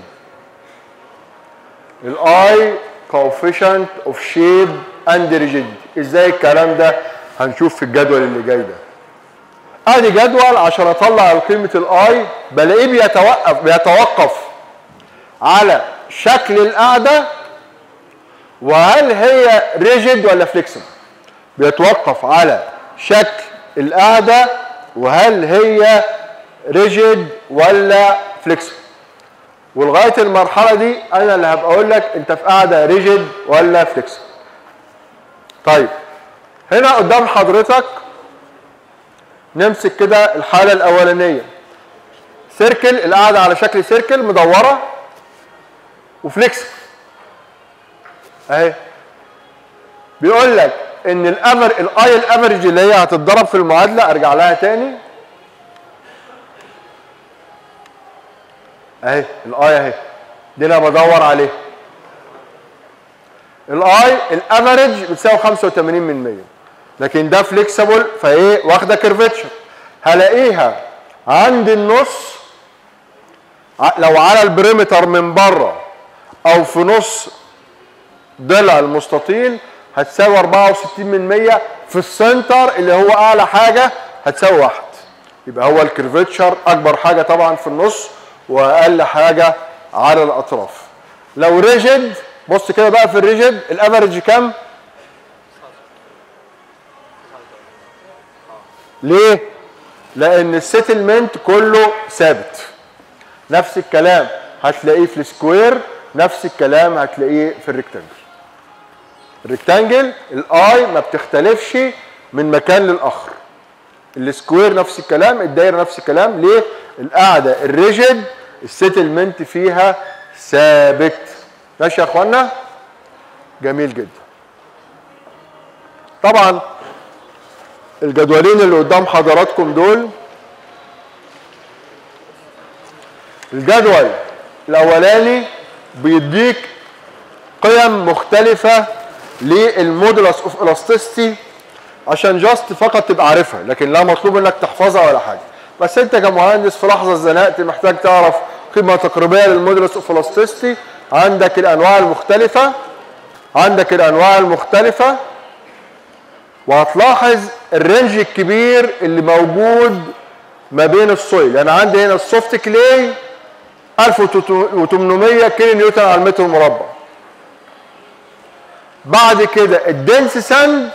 الاي coefficient of shape and rigidity ازاي الكلام ده هنشوف في الجدول اللي جاي ده ادي جدول عشان اطلع قيمه الاي بلاقيه بيتوقف بيتوقف على شكل القاعده وهل هي ريجيد ولا فليكسبل بيتوقف على شكل القاعده وهل هي ريجيد ولا فليكسبل ولغايه المرحله دي انا اللي هبقى اقول لك انت في قاعده ريجيد ولا فليكسبل طيب هنا قدام حضرتك نمسك كده الحاله الاولانيه سيركل القاعده على شكل سيركل مدوره وفليكسبل اهي بيقول لك ان الامر الاي الافرج اللي هي هتتضرب في المعادله ارجع لها تاني اهي الاي اهي دي انا بدور عليه الاي الافرج بتساوي 85 من 100 لكن ده فليكسبل فايه واخده كيرفتشر هلاقيها عند النص ع- لو على البريمتر من بره او في نص ضلع المستطيل هتساوي 64 من 100 في السنتر اللي هو اعلى حاجه هتساوي واحد يبقى هو الكيرفتشر اكبر حاجه طبعا في النص واقل حاجه على الاطراف لو ريجيد بص كده بقى في الريجيد الافرج كام ليه لان السيتلمنت كله ثابت نفس الكلام هتلاقيه في السكوير نفس الكلام هتلاقيه في الريكتانجل الريكتانجل الاي ما بتختلفش من مكان للاخر السكوير نفس الكلام الدايره نفس الكلام ليه القاعده الريجيد السيتلمنت فيها ثابت ماشي يا اخوانا جميل جدا طبعا الجدولين اللي قدام حضراتكم دول الجدول الاولاني بيديك قيم مختلفه للمودولس اوف الاستيستي عشان جاست فقط تبقى عارفها لكن لا مطلوب انك تحفظها ولا حاجه بس انت كمهندس في لحظه زنقت محتاج تعرف قيمه تقريبيه للمودولس اوف الاستيستي عندك الانواع المختلفه عندك الانواع المختلفه وهتلاحظ الرينج الكبير اللي موجود ما بين السويل يعني عندي هنا السوفت كلاي 1800 كيلو نيوتن على المتر المربع بعد كده الدنس ساند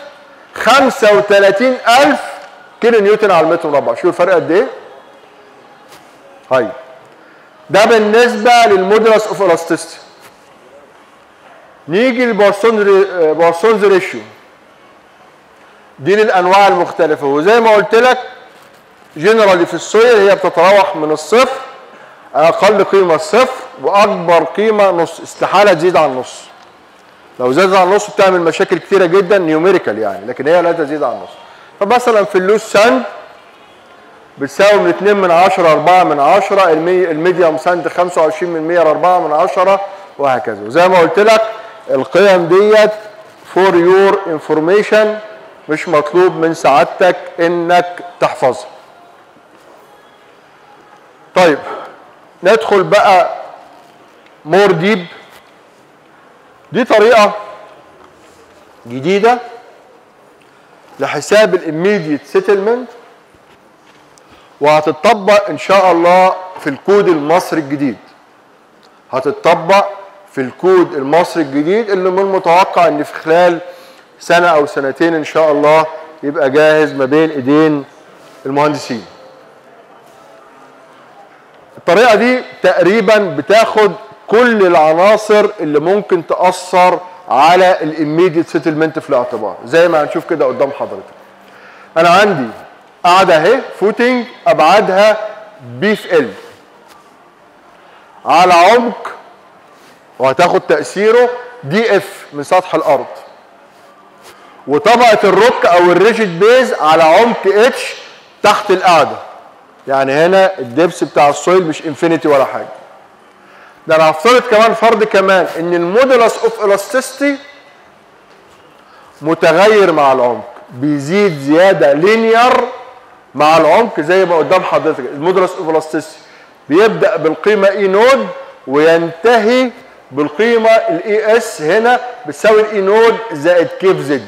35000 كيلو نيوتن على المتر مربع شوف الفرق قد ايه طيب ده بالنسبه للمودولس اوف الاستيستي نيجي للبارسونز ريشيو دي للانواع المختلفه وزي ما قلت لك جنرالي في السويل هي بتتراوح من الصفر اقل قيمه الصفر واكبر قيمه نص استحاله تزيد عن نص لو زادت عن النص بتعمل مشاكل كتيره جدا نيوميريكال يعني لكن هي لا تزيد عن النص فمثلا في اللوس ساند بتساوي من 2 من 10 4 من 10 المي... الميديوم ساند 25 من 100 4 من 10 وهكذا وزي ما قلت لك القيم ديت فور يور انفورميشن مش مطلوب من سعادتك انك تحفظها طيب ندخل بقى مور ديب دي طريقة جديدة لحساب الاميديت سيتلمنت وهتطبق ان شاء الله في الكود المصري الجديد هتطبق في الكود المصري الجديد اللي من المتوقع ان في خلال سنة او سنتين ان شاء الله يبقى جاهز ما بين ايدين المهندسين الطريقة دي تقريبا بتاخد كل العناصر اللي ممكن تأثر على الاميديت سيتلمنت في الاعتبار زي ما هنشوف كده قدام حضرتك انا عندي قاعدة اهي فوتنج ابعادها بي في ال على عمق وهتاخد تأثيره دي اف من سطح الارض وطبقة الروك او الريجيد بيز على عمق اتش تحت القاعدة يعني هنا الدبس بتاع السويل مش انفينيتي ولا حاجة ده انا هفترض كمان فرض كمان ان المودولس اوف الاستيستي متغير مع العمق بيزيد زياده لينير مع العمق زي ما قدام حضرتك المودولس اوف الاستيستي بيبدا بالقيمه اي نود وينتهي بالقيمه الاي اس هنا بتساوي الاي نود زائد كيف زد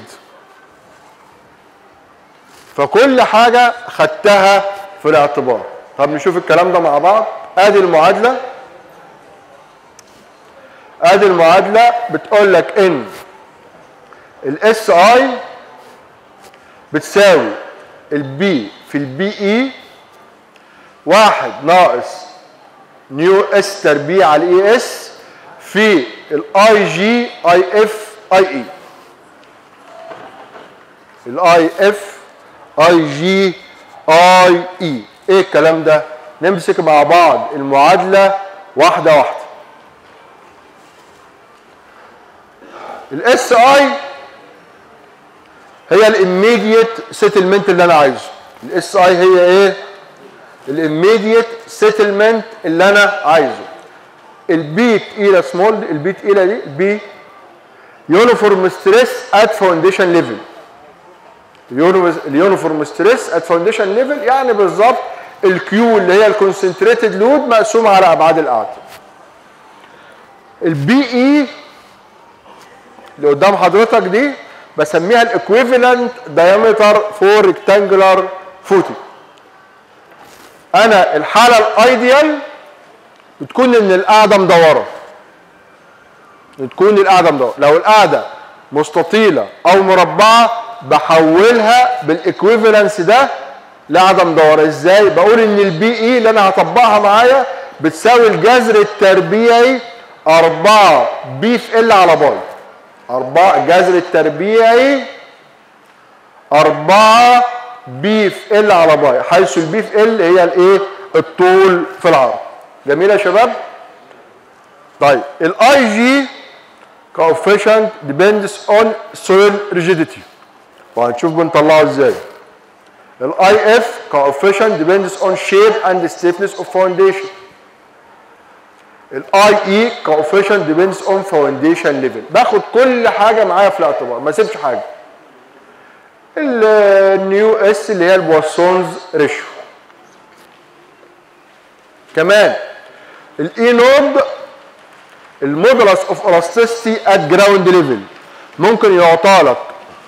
فكل حاجه خدتها في الاعتبار طب نشوف الكلام ده مع بعض ادي المعادله ادي المعادله بتقول لك ان الاس اي بتساوي البي في البي اي واحد ناقص نيو اس تربيع على الاي اس في الاي جي اي اف اي اي الاي اف اي جي اي اي ايه الكلام ده نمسك مع بعض المعادله واحده واحده الاس اي هي الاميديت سيتلمنت اللي انا عايزه الاس اي هي ايه الاميديت سيتلمنت اللي انا عايزه البي تقيله سمول البي تقيله دي البي يونيفورم ستريس ات فاونديشن ليفل اليونيفورم ستريس ات فاونديشن ليفل يعني بالظبط الكيو اللي هي الكونسنتريتد لود مقسومه على ابعاد القاعده البي اي اللي قدام حضرتك دي بسميها الايكويفالنت دايمتر فور ريكتانجولار فوتنج انا الحاله الايديال بتكون ان القاعده مدوره بتكون القاعده مدوره لو القاعده مستطيله او مربعه بحولها بالايكويفالنس ده لقاعده مدوره ازاي بقول ان البي اي اللي انا هطبقها معايا بتساوي الجذر التربيعي 4 بي في ال على باي 4 الجذر التربيعي 4 بي في ال على باي حيث البي في ال هي الايه الطول في العرض جميل يا شباب طيب الاي جي coefficient depends on soil rigidity وهنشوف بنطلعه ازاي الاي اف coefficient depends on shape and stiffness of foundation الاي اي coefficient depends on foundation level باخد كل حاجه معايا في الاعتبار ما اسيبش حاجه النيو اس اللي هي البواسونز ريشيو كمان الاي نود المودولس اوف الاستيستي ات جراوند ليفل ممكن يعطى لك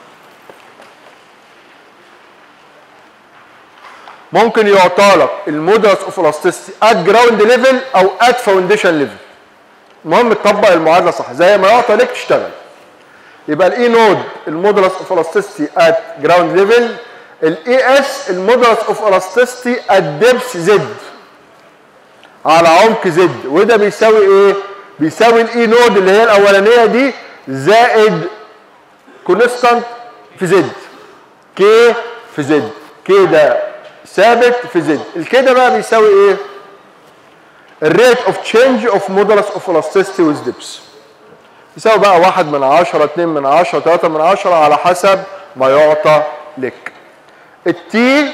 ممكن يعطى لك المودولس اوف الاستيستي ات جراوند ليفل او ات فاونديشن ليفل المهم تطبق المعادله صح زي ما يعطى لك تشتغل يبقى الاي نود المودولس اوف الاستيستي ات جراوند ليفل الاي اس المودولس اوف الاستيستي ات ديبس زد على عمق زد وده بيساوي ايه بيساوي الاي نود اللي هي الاولانيه دي زائد كونستانت في زد كي في زد كي ده ثابت في زد الكده بقى بيساوي ايه الريت اوف تشينج اوف مودولس اوف الاستيستي ويز ديبس يساوي بقى واحد من عشرة اتنين من عشرة تلاتة من عشرة على حسب ما يعطى لك التي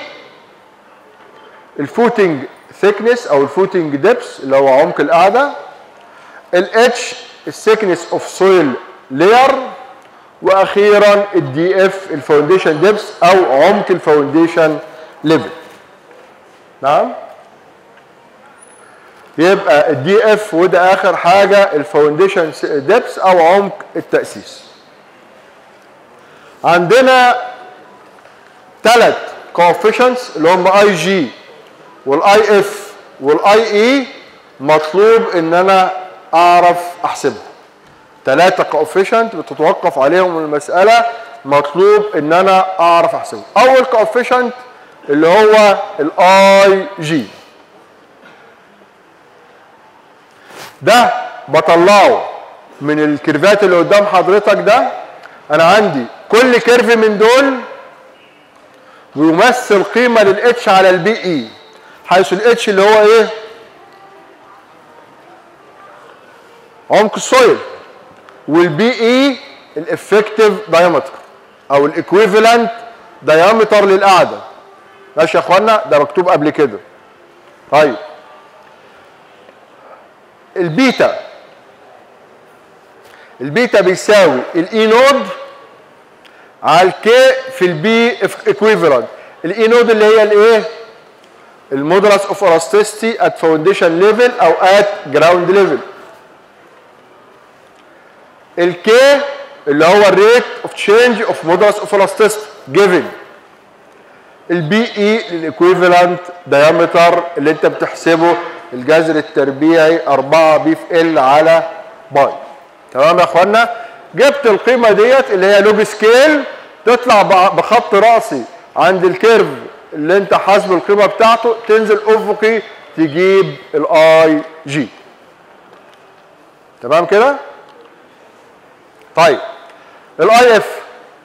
الفوتنج ثيكنس او الفوتنج ديبس اللي هو عمق القاعده الاتش الثيكنس اوف سويل لاير واخيرا الدي اف الفاونديشن ديبس او عمق الفاونديشن ليفل نعم يبقى الدي اف وده اخر حاجه الفاونديشن ديبس او عمق التاسيس عندنا ثلاث coefficients اللي هم اي جي والاي اف والاي اي مطلوب ان انا اعرف احسبهم ثلاثة كوفيشنت بتتوقف عليهم المسألة مطلوب ان انا اعرف احسبهم اول كوفيشنت اللي هو الاي جي ده بطلعه من الكيرفات اللي قدام حضرتك ده انا عندي كل كيرف من دول بيمثل قيمة للاتش على البي اي حيث الاتش اللي هو ايه عمق السويل والبي اي الافكتيف دايمتر او الايكويفالنت دايمتر للقاعده ماشي يا اخوانا ده مكتوب قبل كده طيب البيتا البيتا بيساوي الاي نود على الكي في البي ايكويفالنت الاي نود اللي هي الايه المودولس اوف الاستيستي ات فاونديشن ليفل او ات جراوند ليفل الكي اللي هو الريت اوف تشينج اوف مودولس اوف الاستيستي جيفن البي اي الايكويفالنت دايمتر اللي انت بتحسبه الجذر التربيعي 4 بي في ال على باي تمام يا اخوانا جبت القيمه ديت اللي هي لوج سكيل تطلع بخط راسي عند الكيرف اللي انت حاسب القيمه بتاعته تنزل افقي تجيب الاي جي تمام كده طيب الاي اف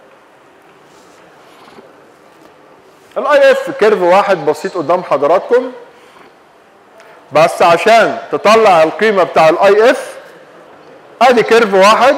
الاي اف كيرف واحد بسيط قدام حضراتكم بس عشان تطلع القيمه بتاع الاي اف ادي كيرف واحد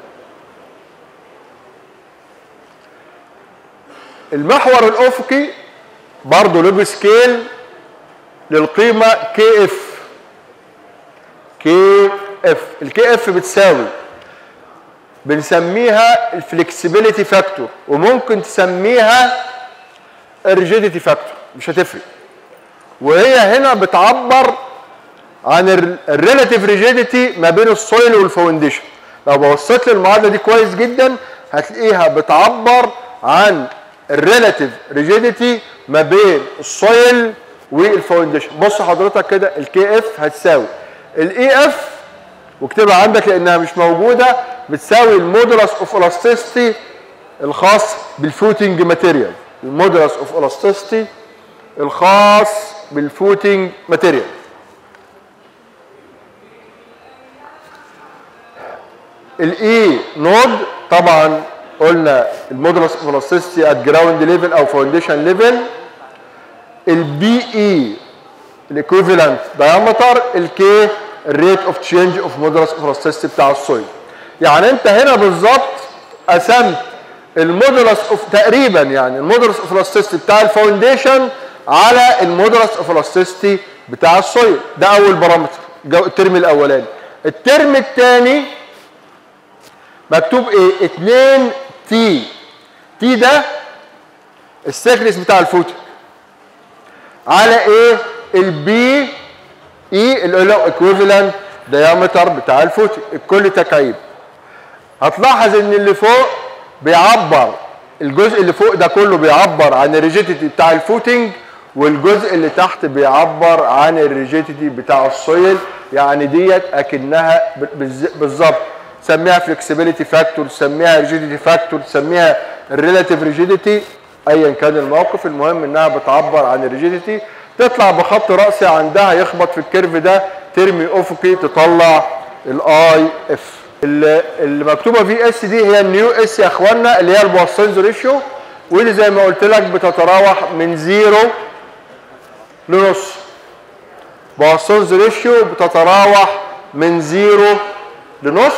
المحور الافقي برضه له سكيل للقيمه كي اف كي اف الكي اف بتساوي بنسميها الفلكسبيليتي فاكتور وممكن تسميها الريجيديتي فاكتور مش هتفرق وهي هنا بتعبر عن الريلاتيف ريجيديتي ما بين السويل والفاونديشن لو بصيت للمعادله دي كويس جدا هتلاقيها بتعبر عن الريلاتيف ريجيديتي ما بين السويل والفاونديشن بص حضرتك كده الكي اف هتساوي الاي اف واكتبها عندك لانها مش موجوده بتساوي المودولس اوف الاستيستي الخاص بالفوتنج ماتيريال المودولس اوف الاستيستي الخاص بالفوتنج ماتيريال الاي نود طبعا قلنا المودولس اوف الاستيستي ات جراوند ليفل او فاونديشن ليفل البي اي الايكوفالنت دايمتر الكي الريت اوف تشينج اوف مودولس اوف الاستيستي بتاع السويل يعني انت هنا بالظبط قسمت المودولس اوف تقريبا يعني المودولس اوف الاستيستي بتاع الفاونديشن على المودولس اوف الاستيستي بتاع السويل ده اول بارامتر الترم الاولاني الترم الثاني مكتوب ايه 2 تي تي ده السكنس بتاع الفوتر على ايه البي اي اللي هو ايكويفالنت دايمتر بتاع الفوتر الكل تكعيب هتلاحظ ان اللي فوق بيعبر الجزء اللي فوق ده كله بيعبر عن الريجيديتي بتاع الفوتنج والجزء اللي تحت بيعبر عن الريجيديتي بتاع السويل يعني ديت اكنها بالظبط سميها فلكسبيليتي فاكتور سميها ريجيديتي فاكتور سميها الريلاتيف ريجيديتي ايا كان الموقف المهم انها بتعبر عن الريجيديتي تطلع بخط راسي عندها يخبط في الكيرف ده ترمي افقي تطلع الاي اف اللي مكتوبه في اس دي هي النيو اس يا اخوانا اللي هي البواسنز ريشيو واللي زي ما قلت لك بتتراوح من زيرو لنص بواسنز ريشيو بتتراوح من زيرو لنص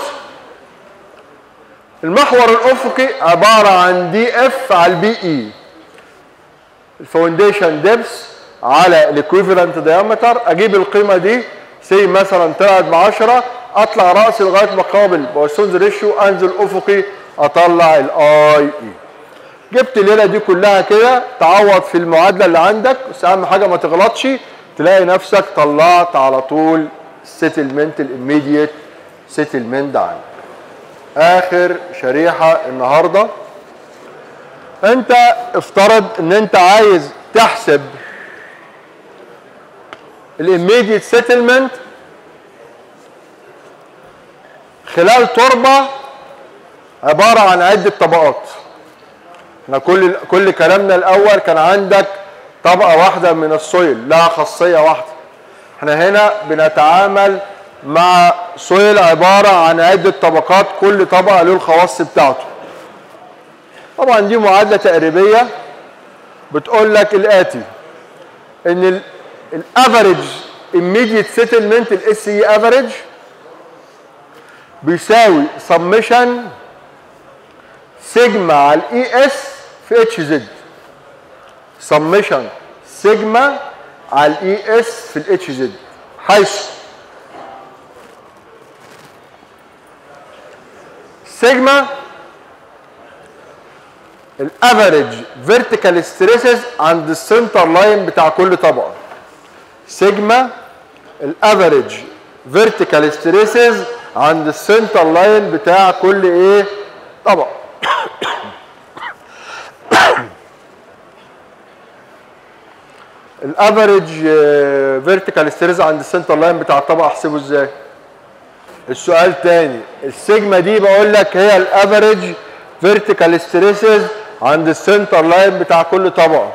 المحور الافقي عباره عن دي اف على البي اي الفاونديشن ديبس على الايكويفالنت دايمتر اجيب القيمه دي سي مثلا طلعت ب 10 اطلع راسي لغايه ما اقابل بواسونز ريشيو انزل افقي اطلع الاي اي جبت الليله دي كلها كده تعوض في المعادله اللي عندك بس اهم حاجه ما تغلطش تلاقي نفسك طلعت على طول السيتلمنت الاميديت سيتلمنت ده عندك اخر شريحه النهارده انت افترض ان انت عايز تحسب الاميديت سيتلمنت خلال تربه عباره عن عده طبقات احنا كل كل كلامنا الاول كان عندك طبقه واحده من السويل لها خاصيه واحده احنا هنا بنتعامل مع سويل عباره عن عده طبقات كل طبقه له الخواص بتاعته طبعا دي معادله تقريبيه بتقول لك الاتي ان الافريج immediate settlement الاس اي افريج بيساوي سمشن سيجما على الاي اس في اتش زد سمشن سيجما على الاي اس في الاتش زد حيث سيجما الافريج فيرتيكال ستريسز عند السنتر لاين بتاع كل طبقه سيجما الافريج فيرتيكال ستريسز عند السنتر لاين بتاع كل ايه طبقه الافريج فيرتيكال ستريس عند السنتر لاين بتاع الطبقه احسبه ازاي السؤال تاني السيجما دي بقول لك هي الافريج فيرتيكال ستريسز عند السنتر لاين بتاع كل طبقه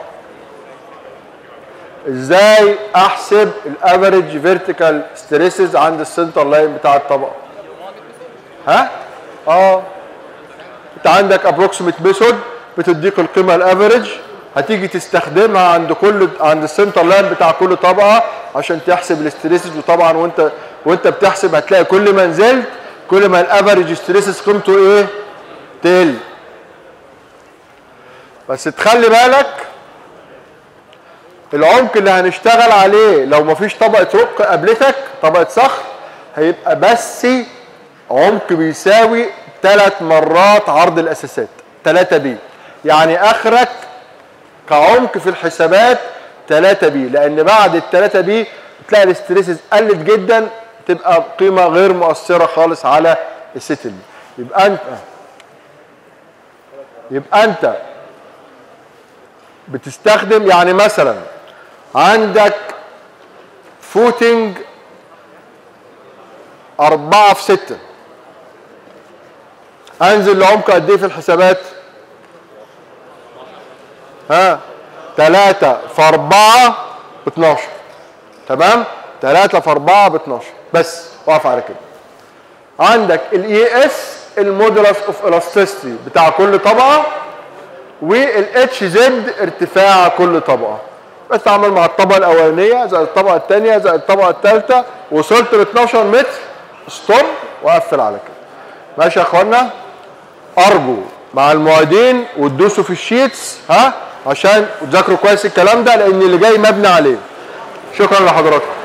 ازاي احسب الافريج فيرتيكال ستريسز عند السنتر لاين بتاع الطبقه ها اه انت عندك ابروكسيميت ميثود بتديك القيمه الافريج هتيجي تستخدمها عند كل عند السنتر لاين بتاع كل طبقه عشان تحسب الاستريسز وطبعا وانت وانت بتحسب هتلاقي كل ما نزلت كل ما الافريج ستريسز قيمته ايه تقل بس تخلي بالك العمق اللي هنشتغل عليه لو مفيش طبقه رق قابلتك طبقه صخر هيبقى بس عمق بيساوي ثلاث مرات عرض الاساسات 3 بي يعني اخرك كعمق في الحسابات 3 بي لان بعد ال 3 بي تلاقي الاستريسز قلت جدا تبقى قيمه غير مؤثره خالص على الستل يبقى انت يبقى انت بتستخدم يعني مثلا عندك فوتنج أربعة في ستة أنزل لعمق قد إيه في الحسابات؟ ها تلاتة في أربعة ب 12 تمام؟ تلاتة في أربعة ب 12 بس واقف على كده عندك الاي اس المودولس اوف الاستيستي بتاع كل طبقه والاتش زد ارتفاع كل طبقه بتعامل مع الطبقه الاولانيه زائد الطبقه الثانيه زائد الطبقه الثالثه وصلت ل 12 متر ستوب واقفل على كده ماشي يا اخوانا ارجو مع المعيدين وتدوسوا في الشيتس ها عشان تذاكروا كويس الكلام ده لان اللي جاي مبني عليه شكرا لحضراتكم